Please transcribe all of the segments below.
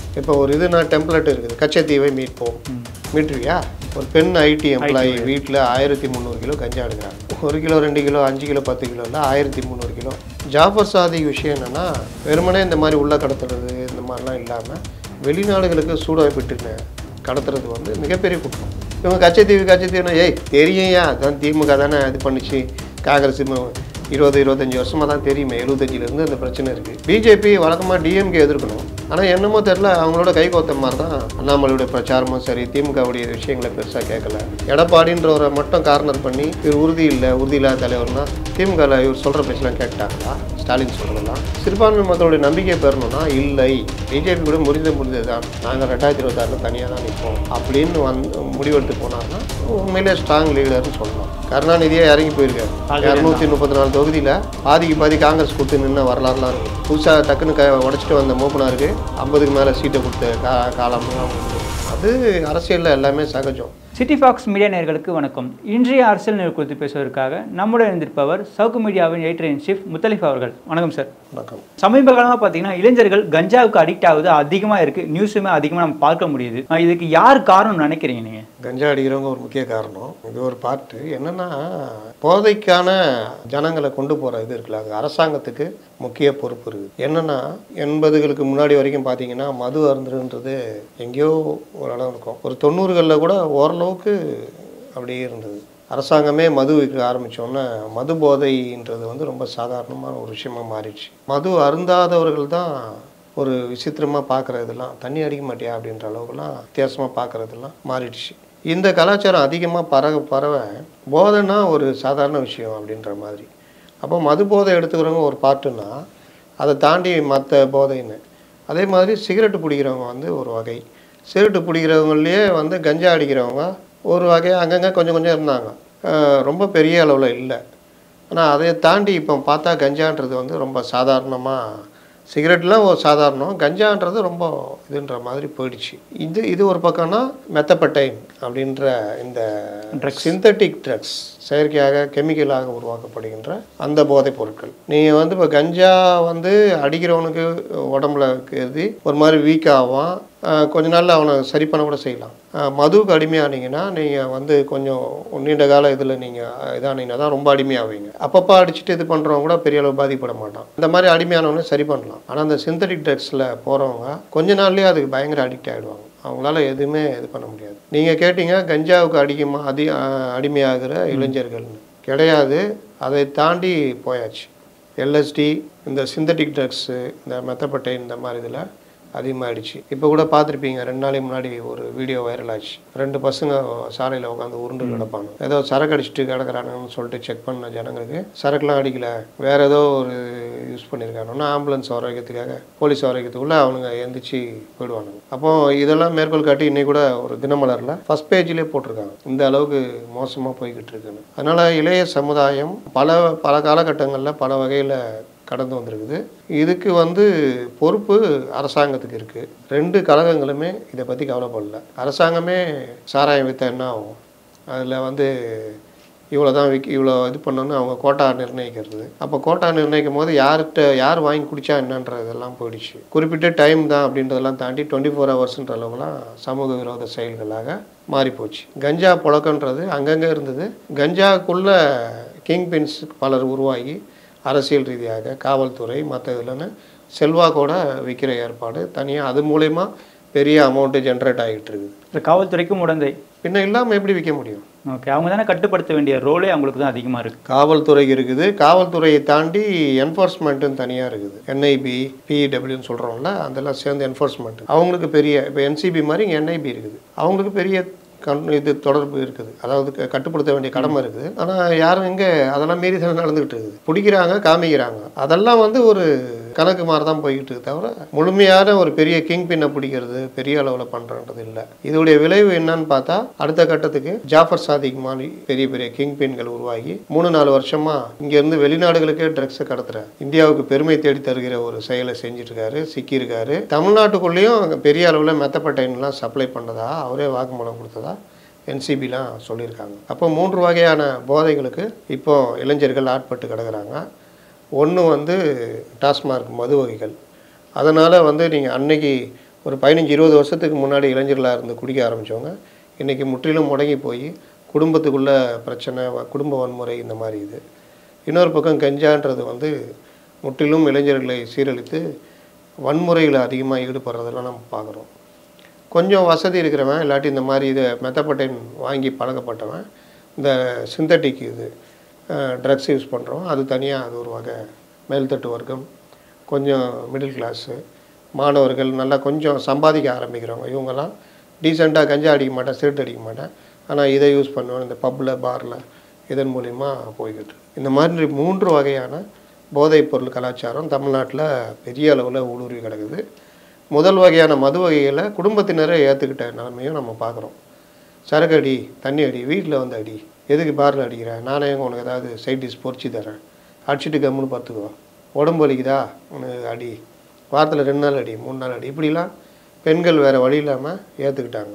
இப்போ ஒரு இது நான் டெம்ப்ளேட் இருக்குது கச்சத்தீவை மீட்போம் மீட்டுருவியா ஒரு பெண் ஐடி எம்ப்ளாயி வீட்டில் ஆயிரத்தி முந்நூறு கிலோ கஞ்சா எடுக்கிறாங்க ஒரு கிலோ ரெண்டு கிலோ அஞ்சு கிலோ பத்து கிலோ இல்லை ஆயிரத்தி முந்நூறு கிலோ ஜாஃபர் சாதிக் விஷயம் என்னென்னா வெறுமனே இந்த மாதிரி உள்ள கடத்துறது இந்த மாதிரிலாம் இல்லாமல் வெளிநாடுகளுக்கு சூடாய்ப்பிட்டு கடத்துறது வந்து மிகப்பெரிய குற்றம் இவங்க கச்சத்தீவு கச்சத்தீவுனா ஏய் தெரியும்யா அதான் திமுக தானே இது பண்ணிச்சு காங்கிரஸ் ம- இருபது இருபத்தஞ்சி வருஷமாக தான் தெரியுமே எழுபத்தஞ்சிலேருந்து அந்த பிரச்சனை இருக்குது பிஜேபி வழக்கமாக டிஎம்கே எதிர்க்கணும் ஆனால் என்னமோ தெரில அவங்களோட கை கோத்த மாதிரி தான் அண்ணாமலையுடைய பிரச்சாரமும் சரி திமுகவுடைய விஷயங்களை பெருசாக கேட்கல எடப்பாடின்றவரை மட்டும் கார்னர் பண்ணி இவர் உறுதி இல்லை உறுதி இல்லாத தலைவர்னா திமுகவில் இவர் சொல்கிற பேச்செல்லாம் கேட்டாங்களா ஸ்டாலின் சொல்கிறதெல்லாம் சிறுபான்மை மக்களுடைய நம்பிக்கை பெறணும்னா இல்லை பிஜேபி கூட முடிந்த முடிந்தது தான் நாங்கள் ரெண்டாயிரத்தி இருபத்தாறில் தனியாக தான் நிற்போம் அப்படின்னு வந்து முடிவெடுத்து போனார்னா உண்மையிலே ஸ்ட்ராங் லீடர்னு சொல்லலாம் கருணாநிதியே இறங்கி போயிருக்காரு இரநூத்தி முப்பத்தி நாலு தொகுதியில் பாதிக்கு பாதி காங்கிரஸ் கொடுத்து நின்ன வரலாறுலாம் இருக்கும் புதுசாக டக்குன்னு க உடச்சிட்டு வந்த மூப்பனாருக்கு ஐம்பதுக்கு மேலே சீட்டை கொடுத்த கா காலம்லாம் உண்டு. அது அரசியலில் எல்லாமே சகஜம் சிட்டி ஃபாக்ஸ் மீடியா நேயர்களுக்கு வணக்கம் இன்றைய அரசியல் நிலை குறித்து பேசுவதற்காக நம்முடன் இருந்திருப்பவர் சவுக்கு மீடியாவின் எடிட்டர் இன் சீஃப் முத்தலிஃப் அவர்கள் வணக்கம் சார் வணக்கம் சமீப காலமாக பார்த்தீங்கன்னா இளைஞர்கள் கஞ்சாவுக்கு அடிக்ட் ஆகுது அதிகமாக இருக்குது நியூஸுமே அதிகமாக நம்ம பார்க்க முடியுது அஹ் இதுக்கு யார் காரணம்னு நினைக்கிறீங்க நீங்கள் கஞ்சா அடிக்கிறவங்க ஒரு முக்கிய காரணம் இது ஒரு பாட்டு என்னன்னா போதைக்கான ஜனங்களை கொண்டு போகிற இது இருக்குல்ல அது அரசாங்கத்துக்கு முக்கிய பொறுப்பு இருக்குது என்னன்னா எண்பதுகளுக்கு முன்னாடி வரைக்கும் பார்த்தீங்கன்னா மது அருந்துன்றது எங்கேயோ ஒரு அளவு இருக்கும் ஒரு தொண்ணூறுகளில் கூட ஓரளவுக்கு அப்படியே இருந்தது அரசாங்கமே மது விற்க ஆரம்பித்தோன்னே மது போதைன்றது வந்து ரொம்ப சாதாரணமான ஒரு விஷயமா மாறிடுச்சு மது அருந்தாதவர்கள் தான் ஒரு விசித்திரமாக பார்க்குறதெல்லாம் தண்ணி அடிக்க மாட்டியா அப்படின்ற அளவுக்குலாம் வித்தியாசமாக பார்க்குறதெல்லாம் மாறிடுச்சு இந்த கலாச்சாரம் அதிகமாக பரவ பரவ போதைன்னா ஒரு சாதாரண விஷயம் அப்படின்ற மாதிரி அப்போ மது போதை எடுத்துக்கிறவங்க ஒரு பாட்டுன்னா அதை தாண்டி மற்ற போதைன்னு அதே மாதிரி சிகரெட்டு பிடிக்கிறவங்க வந்து ஒரு வகை சிகரெட்டு பிடிக்கிறவங்களையே வந்து கஞ்சா அடிக்கிறவங்க ஒரு வகை அங்கங்கே கொஞ்சம் கொஞ்சம் இருந்தாங்க அஹ் ரொம்ப பெரிய அளவில் இல்லை ஆனால் அதை தாண்டி இப்போ பார்த்தா கஞ்சான்றது வந்து ரொம்ப சாதாரணமாக சிகரெட்லாம் ஒரு சாதாரணம் கஞ்சான்றது ரொம்ப இதுன்ற மாதிரி போயிடுச்சு இது இது ஒரு பக்கம்னா மெத்தப்பட்டைன் அப்படின்ற இந்த சிந்தட்டிக் ட்ரக்ஸ் செயற்கையாக கெமிக்கலாக உருவாக்கப்படுகின்ற அந்த போதைப் பொருட்கள் நீங்கள் வந்து இப்போ கஞ்சா வந்து அடிக்கிறவனுக்கு உடம்புல கருதி ஒரு மாதிரி வீக் ஆவான் ஆஹ் கொஞ்ச நாள்ல அவனை சரி பண்ண கூட செய்யலாம் ஆஹ் மதுவுக்கு அடிமையானீங்கன்னா நீங்கள் வந்து கொஞ்சம் நீண்ட கால இதில் நீங்கள் இதானீங்கன்னா தான் ரொம்ப அடிமையாவீங்க அப்பப்போ அடிச்சுட்டு இது பண்ணுறவங்க கூட பெரிய அளவு பாதிக்கப்பட மாட்டான் இந்த மாதிரி அடிமையானவனே சரி பண்ணலாம் ஆனால் அந்த சிந்தட்டிக் ட்ரக்ஸில் போகிறவங்க கொஞ்ச நாள்லயே அதுக்கு பயங்கர அடிக்ட் ஆகிடுவாங்க அவங்களால எதுவுமே இது பண்ண முடியாது நீங்கள் கேட்டீங்க கஞ்சாவுக்கு அடிக்குமா அதி ஆஹ் அடிமையாகிற இளைஞர்கள்னு கிடையாது அதை தாண்டி போயாச்சு எல்எஸ்டி இந்த சிந்தட்டிக் ட்ரக்ஸு இந்த மெத்தப்பட்டை இந்த மாதிரி இதில் அதிகமாகிடுச்சு இப்போ கூட பார்த்துருப்பீங்க ரெண்டு நாளைக்கு முன்னாடி ஒரு வீடியோ வைரல் ஆச்சு ரெண்டு பசங்க சாலையில் உட்காந்து உருண்டு கிடப்பாங்க ஏதோ சரக்கு அடிச்சுட்டு கிடக்குறானுங்கன்னு சொல்லிட்டு செக் பண்ண ஜனங்களுக்கு சரக்குலாம் அடிக்கல வேற ஏதோ ஒரு யூஸ் பண்ணியிருக்காங்கன்னா ஆம்புலன்ஸ் வர வைக்கிறதுக்காக போலீஸ் வர வைக்கிறதுக்குள்ளே அவனுங்க எந்திரிச்சு போயிடுவானுங்க அப்போ இதெல்லாம் மேற்கோள் காட்டி இன்னைக்கு கூட ஒரு தினமலரில் ஃபர்ஸ்ட் பேஜ்லேயே போட்டிருக்காங்க இந்த அளவுக்கு மோசமாக போய்கிட்டு இருக்குன்னு அதனால இளைய சமுதாயம் பல பல காலகட்டங்களில் பல வகையில் கடந்து வந்திருக்குது இதுக்கு வந்து பொறுப்பு அரசாங்கத்துக்கு இருக்குது ரெண்டு கழகங்களுமே இதை பற்றி கவலைப்படல அரசாங்கமே சாராயம் விற்றா என்ன ஆகும் அதில் வந்து இவ்வளோ தான் விக் இவ்வளோ இது பண்ணணும்னு அவங்க கோட்டா நிர்ணயிக்கிறது அப்போ கோட்டா நிர்ணயிக்கும் போது யார்கிட்ட யார் வாங்கி குடிச்சா என்னன்றதெல்லாம் போயிடுச்சு குறிப்பிட்ட டைம் தான் அப்படின்றதெல்லாம் தாண்டி டுவெண்ட்டி ஃபோர் ஹவர்ஸ்ன்ற அளவுலாம் சமூக விரோத செயல்களாக மாறி போச்சு கஞ்சா புழக்கன்றது அங்கங்கே இருந்தது கஞ்சாக்குள்ள கிங் பின்ஸ் பலர் உருவாகி அரசியல் ரீதியாக காவல்துறை மற்ற இதுலன்னு செல்வாக்கோட விற்கிற ஏற்பாடு தனியாக அது மூலயமா பெரிய அமௌண்ட்டு ஜென்ரேட் ஆகிட்டு இருக்குது இப்போ காவல்துறைக்கும் உடந்தை பின்ன இல்லாமல் எப்படி விற்க முடியும் ஓகே அவங்க தானே கட்டுப்படுத்த வேண்டிய ரோலே அவங்களுக்கு தான் அதிகமாக இருக்குது காவல்துறைக்கு இருக்குது காவல்துறையை தாண்டி என்ஃபோர்ஸ்மெண்ட்டுன்னு தனியாக இருக்குது என்ஐபி பிடபிள்யூன்னு சொல்கிறோம்ல அதெல்லாம் சேர்ந்து என்ஃபோர்ஸ்மெண்ட் அவங்களுக்கு பெரிய இப்போ என்சிபி மாதிரி இங்கே என்ஐபி இருக்குது அவங்களுக்கு பெரிய கண் இது தொடர்பு இருக்குது அதாவது க- கட்டுப்படுத்த வேண்டிய கடமை இருக்குது ஆனால் யாரும் எங்கே அதெல்லாம் மீறி தானே நடந்துகிட்டு இருக்குது பிடிக்கிறாங்க காமிக்கிறாங்க அதெல்லாம் வந்து ஒரு கணக்கு மாதிரி தான் போய்கிட்டு இருக்கு தவிர முழுமையான ஒரு பெரிய கிங் பின்னை பிடிக்கிறது பெரிய அளவில் பண்ணுறது இல்லை இதோடைய விளைவு என்னன்னு பார்த்தா அடுத்த கட்டத்துக்கு ஜாஃபர் சாதிக் மாதிரி பெரிய பெரிய கிங் பின்கள் உருவாகி மூணு நாலு வருஷமா இங்கேருந்து வெளிநாடுகளுக்கே ட்ரக்ஸை கடத்துற இந்தியாவுக்கு பெருமை தேடி தருகிற ஒரு செயலை செஞ்சுட்டு இருக்காரு சிக்கியிருக்காரு தமிழ்நாட்டுக்குள்ளேயும் பெரிய அளவில் மெத்தப்பட்டைன்லாம் சப்ளை பண்ணதா அவரே வாக்குமூலம் கொடுத்ததா என்சிபிலாம் சொல்லியிருக்காங்க அப்போ மூன்று வகையான போதைகளுக்கு இப்போ இளைஞர்கள் ஆட்பட்டு கிடக்குறாங்க ஒன்று வந்து டாஸ்மார்க் மது வகைகள் அதனால் வந்து நீங்கள் அன்னைக்கு ஒரு பதினஞ்சு இருபது வருஷத்துக்கு முன்னாடி இளைஞர்களாக இருந்து குடிக்க ஆரம்பித்தவங்க இன்றைக்கி முற்றிலும் முடங்கி போய் குடும்பத்துக்குள்ள பிரச்சனை வ- குடும்ப வன்முறை இந்த மாதிரி இது இன்னொரு பக்கம் கஞ்சான்றது வந்து முற்றிலும் இளைஞர்களை சீரழித்து வன்முறையில் அதிகமாக ஈடுபடுறதெல்லாம் நம்ம பார்க்குறோம் கொஞ்சம் வசதி இருக்கிறவன் இல்லாட்டி இந்த மாதிரி இதை மெத்தப்பட்டைன் வாங்கி பழக்கப்பட்டவன் இந்த சிந்தட்டிக் இது ட்ரக்ஸ் யூஸ் பண்ணுறோம் அது தனியாக அது ஒரு வகை மேல்தட்டு வர்க்கம் கொஞ்சம் மிடில் கிளாஸு மாணவர்கள் நல்லா கொஞ்சம் சம்பாதிக்க ஆரம்பிக்கிறவங்க இவங்கெல்லாம் டீசெண்டாக கஞ்சா அடிக்க மாட்டேன் சிகரெட் அடிக்க மாட்டேன் ஆனால் இதை யூஸ் பண்ணுவேன் இந்த பப்பில் பாரில் இதன் மூலிமா போய்கிட்டு இருக்கு. இந்த மாதிரி மூன்று வகையான போதைப் பொருள் கலாச்சாரம் தமிழ்நாட்டில் பெரிய அளவில் ஊடுருவி கிடக்குது முதல் வகையான மது வகைகளை குடும்பத்தினரை ஏற்றுக்கிட்ட நிலைமையும் நம்ம பார்க்குறோம் சரக்கு அடி தண்ணி அடி வீட்டில் வந்து அடி எதுக்கு பாரில் அடிக்கிறேன் நானே உனக்கு ஏதாவது சைட் டிஷ் பொரிச்சு தரேன் அடிச்சிட்டு கம்முன்னு பார்த்துக்கோ உடம்பு வலிக்குதா உனக்கு அடி வாரத்தில் ரெண்டு நாள் அடி மூணு நாள் அடி இப்படிலாம் பெண்கள் வேறு வழி இல்லாமல் ஏற்றுக்கிட்டாங்க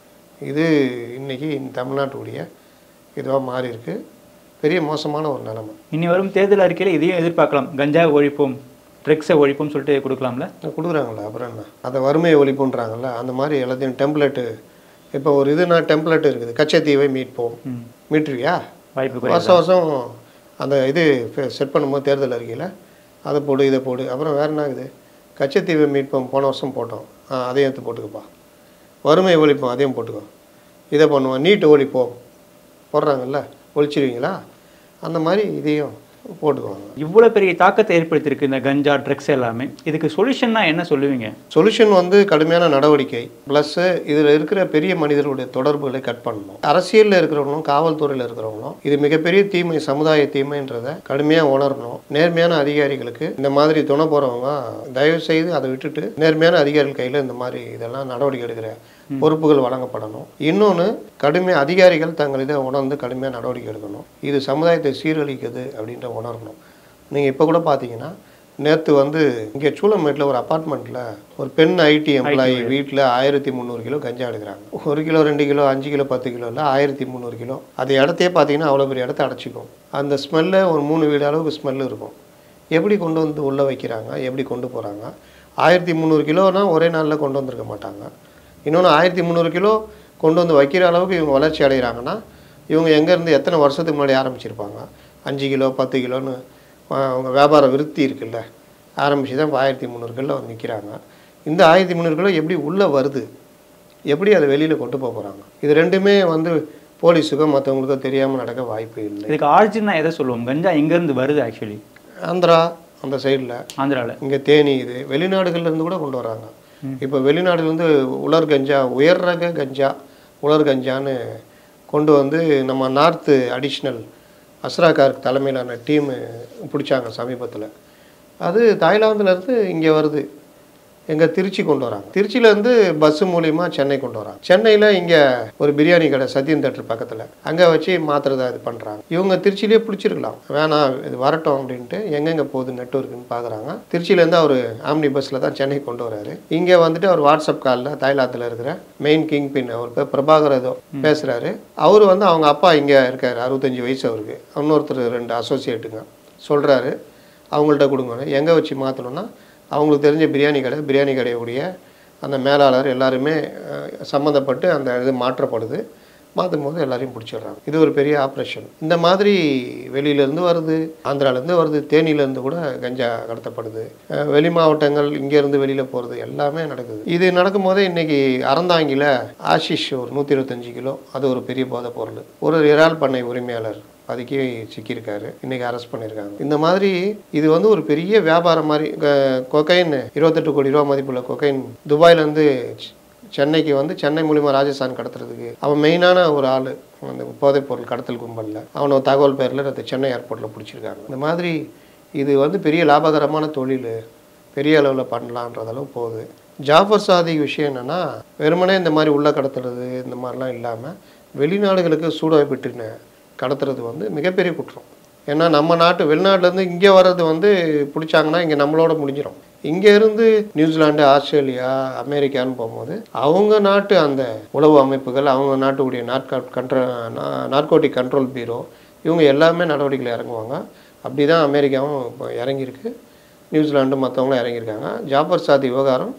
இது இன்றைக்கி தமிழ்நாட்டுடைய இதுவாக மாறி இருக்கு பெரிய மோசமான ஒரு நிலைமை இனி வரும் தேர்தல் அறிக்கையில் இதையும் எதிர்பார்க்கலாம் கஞ்சா ஒழிப்போம் ட்ரக்ஸை ஒழிப்போம் சொல்லிட்டு கொடுக்கலாம்ல கொடுக்குறாங்களா அப்புறம் என்ன அதை வறுமையை ஒழிப்புன்றாங்கல்ல அந்த மாதிரி எல்லாத்தையும் டெம்ப்ளேட்டு இப்போ ஒரு இதுனா டெம்ப்ளேட் இருக்குது கச்சத்தீவை மீட்போம் ம் மீட்டுருவியா வாய்ப்பு குறைவு வருஷம் வருஷம் அந்த இது செட் பண்ணும்போது தேர்தல் அறிக்கையில் அதை போடு இதை போடு அப்புறம் வேறு என்ன ஆகுது கச்சத்தீவை மீட்போம் போன வருஷம் போட்டோம் ஆ அதையும் எடுத்து போட்டுக்கப்பா வறுமை ஒழிப்போம் அதையும் போட்டுக்கோ இதை பண்ணுவோம் நீட்டு ஒழிப்போம் போடுறாங்கல்ல ஒழிச்சிருவீங்களா அந்த மாதிரி இதையும் போட்டுக்குவாங்க இவ்வளோ பெரிய தாக்கத்தை ஏற்படுத்தியிருக்கு இந்த கஞ்சா ட்ரக்ஸ் எல்லாமே இதுக்கு சொல்யூஷன்னா என்ன சொல்லுவீங்க சொல்யூஷன் வந்து கடுமையான நடவடிக்கை ப்ளஸ்ஸு இதில் இருக்கிற பெரிய மனிதர்களுடைய தொடர்புகளை கட் பண்ணணும் அரசியலில் இருக்கிறவங்களும் காவல்துறையில் இருக்கிறவங்களும் இது மிகப்பெரிய தீமை சமுதாய தீமைன்றதை கடுமையாக உணரணும் நேர்மையான அதிகாரிகளுக்கு இந்த மாதிரி துணை போகிறவங்க தயவு செய்து அதை விட்டுட்டு நேர்மையான அதிகாரிகள் கையில் இந்த மாதிரி இதெல்லாம் நடவடிக்கை எடுக்கிற பொறுப்புகள் வழங்கப்படணும் இன்னொன்று கடுமை அதிகாரிகள் தங்கள் இதை உணர்ந்து கடுமையாக நடவடிக்கை எடுக்கணும் இது சமுதாயத்தை சீரழிக்குது அப்படின்ற உணரணும் நீங்கள் இப்போ கூட பார்த்தீங்கன்னா நேற்று வந்து இங்கே சூளமேட்டில் ஒரு அப்பார்ட்மெண்ட்டில் ஒரு பெண் ஐடி எம்ப்ளாயி வீட்டில் ஆயிரத்தி முந்நூறு கிலோ கஞ்சா எடுக்கிறாங்க ஒரு கிலோ ரெண்டு கிலோ அஞ்சு கிலோ பத்து கிலோ இல்லை ஆயிரத்தி முந்நூறு கிலோ அது இடத்தையே பார்த்தீங்கன்னா அவ்வளோ பெரிய இடத்த அடைச்சிக்கும் அந்த ஸ்மெல்ல ஒரு மூணு வீடு அளவுக்கு ஸ்மெல் இருக்கும் எப்படி கொண்டு வந்து உள்ளே வைக்கிறாங்க எப்படி கொண்டு போகிறாங்க ஆயிரத்தி முந்நூறு கிலோனா ஒரே நாளில் கொண்டு வந்திருக்க மாட்டாங்க இன்னொன்று ஆயிரத்தி முந்நூறு கிலோ கொண்டு வந்து வைக்கிற அளவுக்கு இவங்க வளர்ச்சி அடைகிறாங்கன்னா இவங்க எங்கேருந்து எத்தனை வருஷத்துக்கு முன்னாடி ஆரம்பிச்சிருப்பாங்க அஞ்சு கிலோ பத்து கிலோன்னு ஆஹ், அவங்க வியாபார விருத்தி இருக்குல்ல ஆரம்பித்து தான் இப்போ ஆயிரத்தி முந்நூறு கிலோ வந்து நிற்கிறாங்க இந்த ஆயிரத்தி முந்நூறு கிலோ எப்படி உள்ளே வருது எப்படி அதை வெளியில் கொண்டு போக போகிறாங்க இது ரெண்டுமே வந்து போலீஸுக்கோ மற்றவங்களுக்கோ தெரியாமல் நடக்க வாய்ப்பு இல்லை இதுக்கு ஆரிஜின்னா எதை சொல்லுவோம் கஞ்சா எங்கேருந்து வருது ஆக்சுவலி ஆந்திரா அந்த சைடில் ஆந்திராவில் இங்கே தேனி இது வெளிநாடுகள்ல இருந்து கூட கொண்டு வராங்க இப்போ வெளிநாடுலேருந்து உலர் கஞ்சா உயர் ரக கஞ்சா உலர் கஞ்சான்னு கொண்டு வந்து நம்ம நார்த்து அடிஷ்னல் அஸ்ராகார் தலைமையிலான டீமு பிடிச்சாங்க சமீபத்தில் அது தாய்லாந்துலேருந்து இங்கே வருது எங்கள் திருச்சி கொண்டு வராங்க திருச்சியிலேருந்து பஸ்ஸு மூலியமாக சென்னை கொண்டு வராங்க சென்னையில் இங்கே ஒரு பிரியாணி கடை சத்யன் தேட்டர் பக்கத்தில் அங்கே வச்சு மாத்திரதா இது பண்ணுறாங்க இவங்க திருச்சியிலே பிடிச்சிருக்கலாம் வேணாம் இது வரட்டும் அப்படின்ட்டு எங்கெங்கே போகுது நெட்ஒர்க்குன்னு பார்க்குறாங்க திருச்சியிலேருந்து அவர் ஆம்னி பஸ்ஸில் தான் சென்னை கொண்டு வராரு இங்கே வந்துட்டு அவர் வாட்ஸ்அப் காலில் தாய்லாந்தில் இருக்கிற மெயின் கிங் பின் அவர் பேர் பிரபாகர் ஏதோ பேசுகிறாரு அவர் வந்து அவங்க அப்பா இங்கே இருக்கார் அறுபத்தஞ்சு வயசு அவருக்கு இன்னொருத்தர் ரெண்டு அசோசியேட்டுங்க சொல்கிறாரு அவங்கள்ட்ட கொடுங்கன்னு எங்கே வச்சு மாற்றணும்னா அவங்களுக்கு தெரிஞ்ச பிரியாணி கடை பிரியாணி கடையுடைய அந்த மேலாளர் எல்லாருமே அஹ், சம்மந்தப்பட்டு அந்த இது மாற்றப்படுது மாற்றும் போது எல்லாரையும் பிடிச்சிடுறாங்க இது ஒரு பெரிய ஆப்ரேஷன் இந்த மாதிரி வெளியிலேருந்து வருது ஆந்திராலேருந்து வருது தேனியிலேருந்து கூட கஞ்சா கடத்தப்படுது அஹ், வெளி மாவட்டங்கள் இங்கேருந்து வெளியில் போகிறது எல்லாமே நடக்குது இது நடக்கும்போதே இன்னைக்கு அறந்தாங்கியில் ஆஷிஷ் ஒரு நூற்றி இருபத்தஞ்சு கிலோ அது ஒரு பெரிய போதைப் பொருள் ஒரு இறால் பண்ணை உரிமையாளர் அதுக்கே சிக்கியிருக்காரு இன்னைக்கு அரெஸ்ட் பண்ணியிருக்காங்க இந்த மாதிரி இது வந்து ஒரு பெரிய வியாபாரம் மாதிரி கொக்கைன் இருபத்தெட்டு கோடி ரூபா மதிப்புள்ள கொக்கைன் துபாயிலேருந்து சென்னைக்கு வந்து சென்னை மூலிமா ராஜஸ்தான் கடத்துறதுக்கு அவன் மெயினான ஒரு ஆள் அந்த போதைப் பொருள் கடத்தல் கும்பலில் அவனை தகவல் பேரில் நேற்று சென்னை ஏர்போர்ட்டில் பிடிச்சிருக்காங்க இந்த மாதிரி இது வந்து பெரிய லாபகரமான தொழில் பெரிய அளவில் பண்ணலான்றது அளவு போகுது ஜாஃபர் சாதிக் விஷயம் என்னென்னா வெறுமனே இந்த மாதிரி உள்ள கடத்துறது இந்த மாதிரிலாம் இல்லாமல் வெளிநாடுகளுக்கு சூடாய்பிட்டுன்னு கடத்துறது வந்து மிகப்பெரிய குற்றம் ஏன்னா நம்ம நாட்டு வெளிநாட்டிலேருந்து இங்கே வர்றது வந்து பிடிச்சாங்கன்னா இங்கே நம்மளோட முடிஞ்சிடும் இங்கே இருந்து நியூசிலாந்து ஆஸ்திரேலியா அமெரிக்கான்னு போகும்போது அவங்க நாட்டு அந்த உளவு அமைப்புகள் அவங்க நாட்டுடைய நாட்கா கண்ட்ரோ நார்கோட்டிக் கண்ட்ரோல் பீரோ இவங்க எல்லாமே நடவடிக்கையில் இறங்குவாங்க அப்படி தான் அமெரிக்காவும் இப்போ இறங்கியிருக்கு நியூசிலாண்டு மற்றவங்களும் இறங்கியிருக்காங்க ஜாபர் சாதி விவகாரம்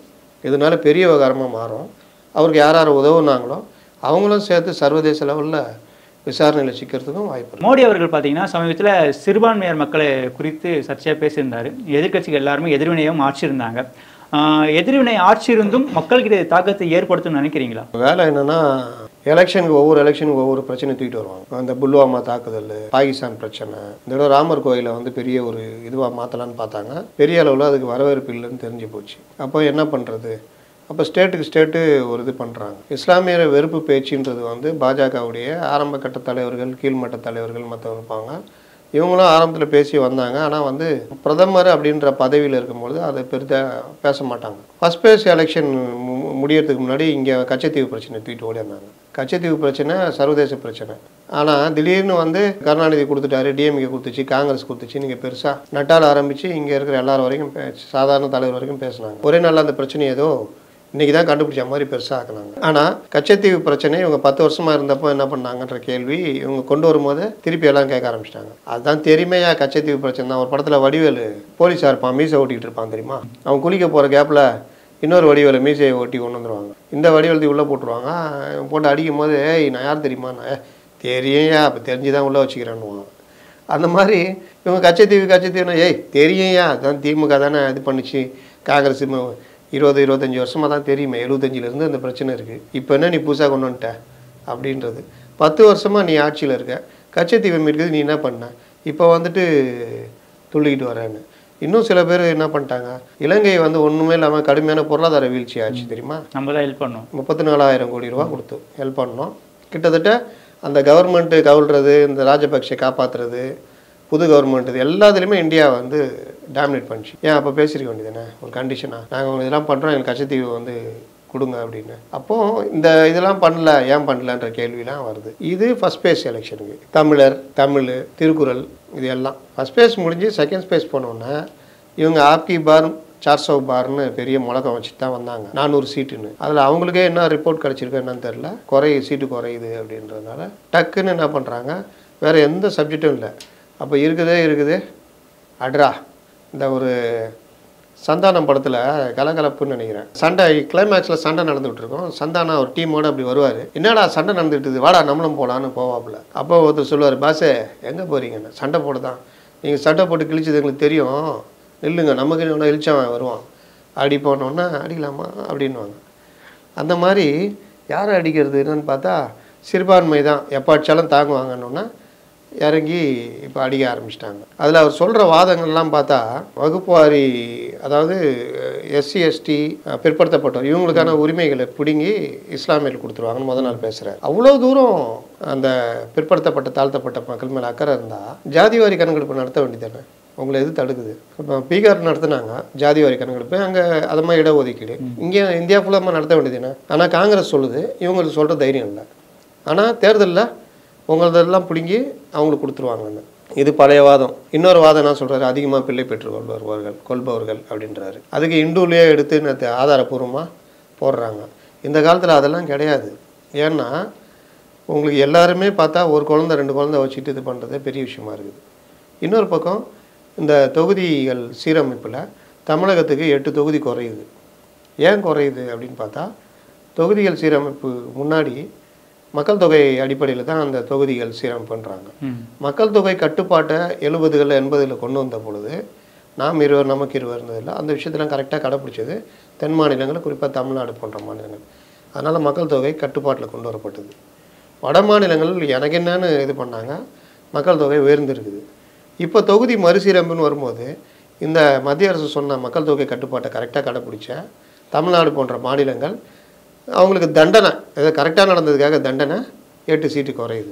இதனால பெரிய விவகாரமாக மாறும் அவருக்கு யார் யார் உதவுனாங்களோ அவங்களும் சேர்த்து சர்வதேச லெவலில் விசாரணையில் சிக்கிறதுக்கும் வாய்ப்பு இருக்கு. மோடி அவர்கள் பார்த்தீங்கன்னா சமீபத்தில் சிறுபான்மையர் மக்களை குறித்து சர்ச்சையாக பேசியிருந்தார் எதிர்க்கட்சிகள் எல்லாருமே எதிர்வினையும் ஆட்சி இருந்தாங்க ஆஹ் எதிர்வினை ஆட்சி இருந்தும் மக்கள்கிட்ட இது தாக்கத்தை ஏற்படுத்தும்னு நினைக்கிறீங்களா வேலை என்னன்னா எலெக்ஷனுக்கு ஒவ்வொரு எலெக்ஷனுக்கு ஒவ்வொரு பிரச்சனை தூக்கிட்டு வருவாங்க அந்த புல்வாமா தாக்குதல் பாகிஸ்தான் பிரச்சனை இந்த தடவை ராமர் கோயிலை வந்து பெரிய ஒரு இதுவாக மாற்றலான்னு பார்த்தாங்க பெரிய அளவில் அதுக்கு வரவேற்பு இல்லைன்னு தெரிஞ்சு போச்சு அப்போ என்ன பண்ணுறது அப்போ ஸ்டேட்டுக்கு ஸ்டேட்டு ஒரு இது பண்ணுறாங்க இஸ்லாமியர் வெறுப்பு பேச்சுன்றது வந்து பாஜகவுடைய ஆரம்ப கட்ட தலைவர்கள் கீழ்மட்ட தலைவர்கள் மற்றவங்க இருப்பாங்க இவங்களும் ஆரம்பத்தில் பேசி வந்தாங்க ஆனால் வந்து பிரதமர் அப்படின்ற பதவியில் இருக்கும்பொழுது அதை பெரிதாக பேச மாட்டாங்க ஃபஸ்ட் பேஸ் எலெக்ஷன் முடியறதுக்கு முன்னாடி இங்கே கச்சத்தீவு பிரச்சனை தூக்கிட்டு ஓடி வந்தாங்க கச்சத்தீவு பிரச்சனை சர்வதேச பிரச்சனை ஆனால் திடீர்னு வந்து கருணாநிதி கொடுத்துட்டாரு டிஎம்கே கொடுத்துச்சு காங்கிரஸ் கொடுத்துச்சு நீங்கள் பெருசாக நட்டால் ஆரம்பித்து இங்கே இருக்கிற எல்லாரும் வரைக்கும் பே- சாதாரண தலைவர் வரைக்கும் பேசுனாங்க ஒரே நாள் அந்த பிரச்சனை ஏதோ இன்னைக்கு தான் கண்டுபிடிச்ச மாதிரி பெருசாக ஆக்குனாங்க ஆனால் கச்சத்தீவு பிரச்சனை இவங்க பத்து வருஷமா இருந்தப்போ என்ன பண்ணாங்கன்ற கேள்வி இவங்க கொண்டு வரும்போது திருப்பி எல்லாம் கேட்க ஆரம்பிச்சிட்டாங்க அதுதான் தெரியுமையா கச்சத்தீவு பிரச்சனை தான் ஒரு படத்தில் வடிவேலு போலீஸாக இருப்பான் மீசை ஓட்டிகிட்டு இருப்பான் தெரியுமா அவன் குளிக்க போகிற கேப்பில் இன்னொரு வடிவேல மீசையை ஓட்டி கொண்டு வந்துருவாங்க இந்த வடிவேலத்தை உள்ளே போட்டுருவாங்க இவன் போட்டு அடிக்கும் போது ஏய் நான் யார் தெரியுமா நான் "ஏ, தெரியும்யா அப்போ தெரிஞ்சு தான் உள்ளே வச்சுக்கிறேன்னு அந்த மாதிரி இவங்க கச்சத்தீவு கச்சத்தீவுனா ஏய் தெரியும்யா அதான் திமுக தானே இது பண்ணுச்சு காங்கிரஸ் ம- இருபது இருபத்தஞ்சி வருஷமாக தான் தெரியுமே எழுபத்தஞ்சிலேருந்து அந்த பிரச்சனை இருக்குது இப்போ என்ன நீ புதுசாக கொண்டு வந்துட்ட அப்படின்றது பத்து வருஷமாக நீ ஆட்சியில் இருக்க கச்சத்தீவை மீட்கிறது நீ என்ன பண்ண இப்போ வந்துட்டு துள்ளிக்கிட்டு வரேன்னு இன்னும் சில பேர் என்ன பண்ணிட்டாங்க இலங்கை வந்து ஒன்றுமே இல்லாமல் கடுமையான பொருளாதார வீழ்ச்சி ஆச்சு தெரியுமா நம்ம தான் ஹெல்ப் பண்ணோம் முப்பத்தி நாலாயிரம் கோடி ரூபா கொடுத்து ஹெல்ப் பண்ணோம் கிட்டத்தட்ட அந்த கவர்மெண்ட்டு கவுழ்றது இந்த ராஜபக்ஷை காப்பாற்றுறது புது கவர்மெண்ட் இது எல்லாத்துலேயுமே இந்தியா வந்து டாமினேட் பண்ணிச்சு ஏன் அப்போ பேசியிருக்க வேண்டியதானே ஒரு கண்டிஷனாக நாங்கள் இதெல்லாம் பண்ணுறோம் எங்களுக்கு கச்சத்தீவு வந்து கொடுங்க அப்படின்னு அப்போது இந்த இதெல்லாம் பண்ணல ஏன் பண்ணலன்ற கேள்விலாம் வருது இது ஃபஸ்ட் பேஸ் எலெக்ஷனுக்கு தமிழர் தமிழ் திருக்குறள் இது எல்லாம் ஃபஸ்ட் பேஸ் முடிஞ்சு செகண்ட் ஸ்பேஸ் போனோன்னே இவங்க ஆப்கி பார் சார்சோ பார்னு பெரிய முழக்கம் வச்சுட்டு தான் வந்தாங்க நானூறு சீட்டுன்னு அதில் அவங்களுக்கே என்ன ரிப்போர்ட் கிடச்சிருக்கு என்னன்னு தெரில குறைய சீட்டு குறையுது அப்படின்றதுனால டக்குன்னு என்ன பண்ணுறாங்க வேறு எந்த சப்ஜெக்டும் இல்லை அப்போ இருக்குதே இருக்குது அட்ரா இந்த ஒரு சந்தானம் படத்தில் கலகலப்புன்னு நினைக்கிறேன் சண்டை கிளைமேக்ஸில் சண்டை நடந்துகிட்டு இருக்கோம் சந்தானா ஒரு டீமோட அப்படி வருவார் என்னடா சண்டை நடந்துட்டு இருக்குது வாடா நம்மளும் போகலான்னு போவாப்புல அப்போ ஒருத்தர் சொல்லுவார் பாஸே எங்கே போகிறீங்கன்னு சண்டை போட தான் நீங்கள் சண்டை போட்டு கிழிச்சது எங்களுக்கு தெரியும் நில்லுங்க நமக்கு ஒன்று இழிச்சவன் வருவான் அடி போனோன்னா அடிக்கலாமா அப்படின்வாங்க அந்த மாதிரி யாரை அடிக்கிறது என்னன்னு பார்த்தா சிறுபான்மை தான் எப்போ அடித்தாலும் தாங்குவாங்கன்னொன்னா இறங்கி இப்போ அடிக்க ஆரம்பிச்சிட்டாங்க அதில் அவர் சொல்கிற வாதங்கள்லாம் பார்த்தா வகுப்புவாரி அதாவது எஸ்சி எஸ்டி பிற்படுத்தப்பட்டோர் இவங்களுக்கான உரிமைகளை பிடுங்கி இஸ்லாமியர்கள் கொடுத்துருவாங்கன்னு முத நாள் பேசுகிறார் அவ்வளோ தூரம் அந்த பிற்படுத்தப்பட்ட தாழ்த்தப்பட்ட மக்கள் மேலே அக்கறை இருந்தால் ஜாதிவாரி கணக்கெடுப்பு நடத்த வேண்டியதானே உங்களை எது தடுக்குது இப்போ பீகார் நடத்துனாங்க ஜாதிவாரி கணக்கெடுப்பு அங்கே அது மாதிரி இடஒதுக்கீடு இங்கே இந்தியா ஃபுல்லாக நடத்த வேண்டியதுன்னு ஆனால் காங்கிரஸ் சொல்லுது இவங்களுக்கு சொல்கிற தைரியம் இல்லை ஆனால் தேர்தலில் உங்களதெல்லாம் பிடுங்கி அவங்களுக்கு கொடுத்துருவாங்கன்னு இது பழைய வாதம் இன்னொரு வாதம் என்ன சொல்கிறாரு அதிகமாக பிள்ளை பெற்றுக் கொள்பவர்கள் கொள்பவர்கள் அப்படின்றாரு அதுக்கு இந்துலேயே எடுத்து நேற்று ஆதாரப்பூர்வமாக போடுறாங்க இந்த காலத்தில் அதெல்லாம் கிடையாது ஏன்னா உங்களுக்கு எல்லாருமே பார்த்தா ஒரு குழந்தை ரெண்டு குழந்தை வச்சுட்டு இது பண்ணுறதே பெரிய விஷயமா இருக்குது இன்னொரு பக்கம் இந்த தொகுதிகள் சீரமைப்பில் தமிழகத்துக்கு எட்டு தொகுதி குறையுது ஏன் குறையுது அப்படின்னு பார்த்தா தொகுதிகள் சீரமைப்பு முன்னாடி மக்கள் தொகை அடிப்படையில் தான் அந்த தொகுதிகள் சீரமைப்பு பண்ணுறாங்க ம் மக்கள் தொகை கட்டுப்பாட்டை எழுபதுகளில் எண்பதில் கொண்டு வந்த பொழுது நாம் இருவர் நமக்கு இருவர் இருந்ததில்ல அந்த விஷயத்தெல்லாம் கரெக்டாக கடைப்பிடிச்சது தென் மாநிலங்கள் குறிப்பாக தமிழ்நாடு போன்ற மாநிலங்கள் அதனால் மக்கள் தொகை கட்டுப்பாட்டில் கொண்டு வரப்பட்டது வட மாநிலங்கள் எனக்கு என்னன்னு இது பண்ணாங்க மக்கள் தொகை உயர்ந்திருக்குது இப்போ தொகுதி மறுசீரமைப்புன்னு வரும்போது இந்த மத்திய அரசு சொன்ன மக்கள் தொகை கட்டுப்பாட்டை கரெக்டாக கடைப்பிடிச்ச தமிழ்நாடு போன்ற மாநிலங்கள் அவங்களுக்கு தண்டனை ஏதோ கரெக்டாக நடந்ததுக்காக தண்டனை எட்டு சீட்டு குறையுது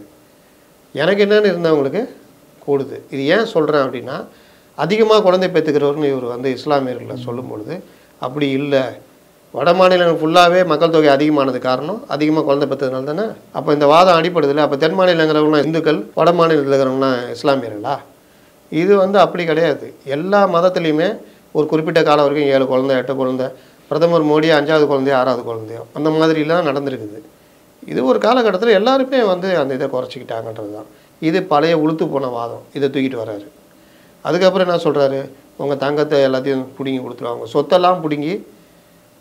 எனக்கு என்னன்னு இருந்தவங்களுக்கு கூடுது இது ஏன் சொல்கிறேன் அப்படின்னா அதிகமாக குழந்தை பெற்றுக்கிறவர்னு இவர் வந்து இஸ்லாமியர்களை சொல்லும் பொழுது அப்படி இல்லை வட மாநிலங்கள் ஃபுல்லாகவே மக்கள் தொகை அதிகமானது காரணம் அதிகமாக குழந்தை பெற்றதுனால தானே அப்போ இந்த வாதம் அடிப்படுதில்ல அப்போ தென் மாநிலங்கிறவங்களாம் இந்துக்கள் வட மாநிலத்தில் இருக்கிறவங்களாம் இஸ்லாமியர்களா இது வந்து அப்படி கிடையாது எல்லா மதத்துலேயுமே ஒரு குறிப்பிட்ட காலம் வரைக்கும் ஏழு குழந்தை எட்டு குழந்தை பிரதமர் மோடி அஞ்சாவது குழந்தையோ ஆறாவது குழந்தையோ அந்த மாதிரிலாம் நடந்திருக்குது இது ஒரு காலகட்டத்தில் எல்லாருமே வந்து அந்த இதை குறைச்சிக்கிட்டாங்கன்றது தான் இது பழைய உளுத்து போன வாதம் இதை தூக்கிட்டு வராரு அதுக்கப்புறம் என்ன சொல்கிறாரு உங்கள் தங்கத்தை எல்லாத்தையும் பிடுங்கி கொடுத்துருவாங்க சொத்தெல்லாம் பிடுங்கி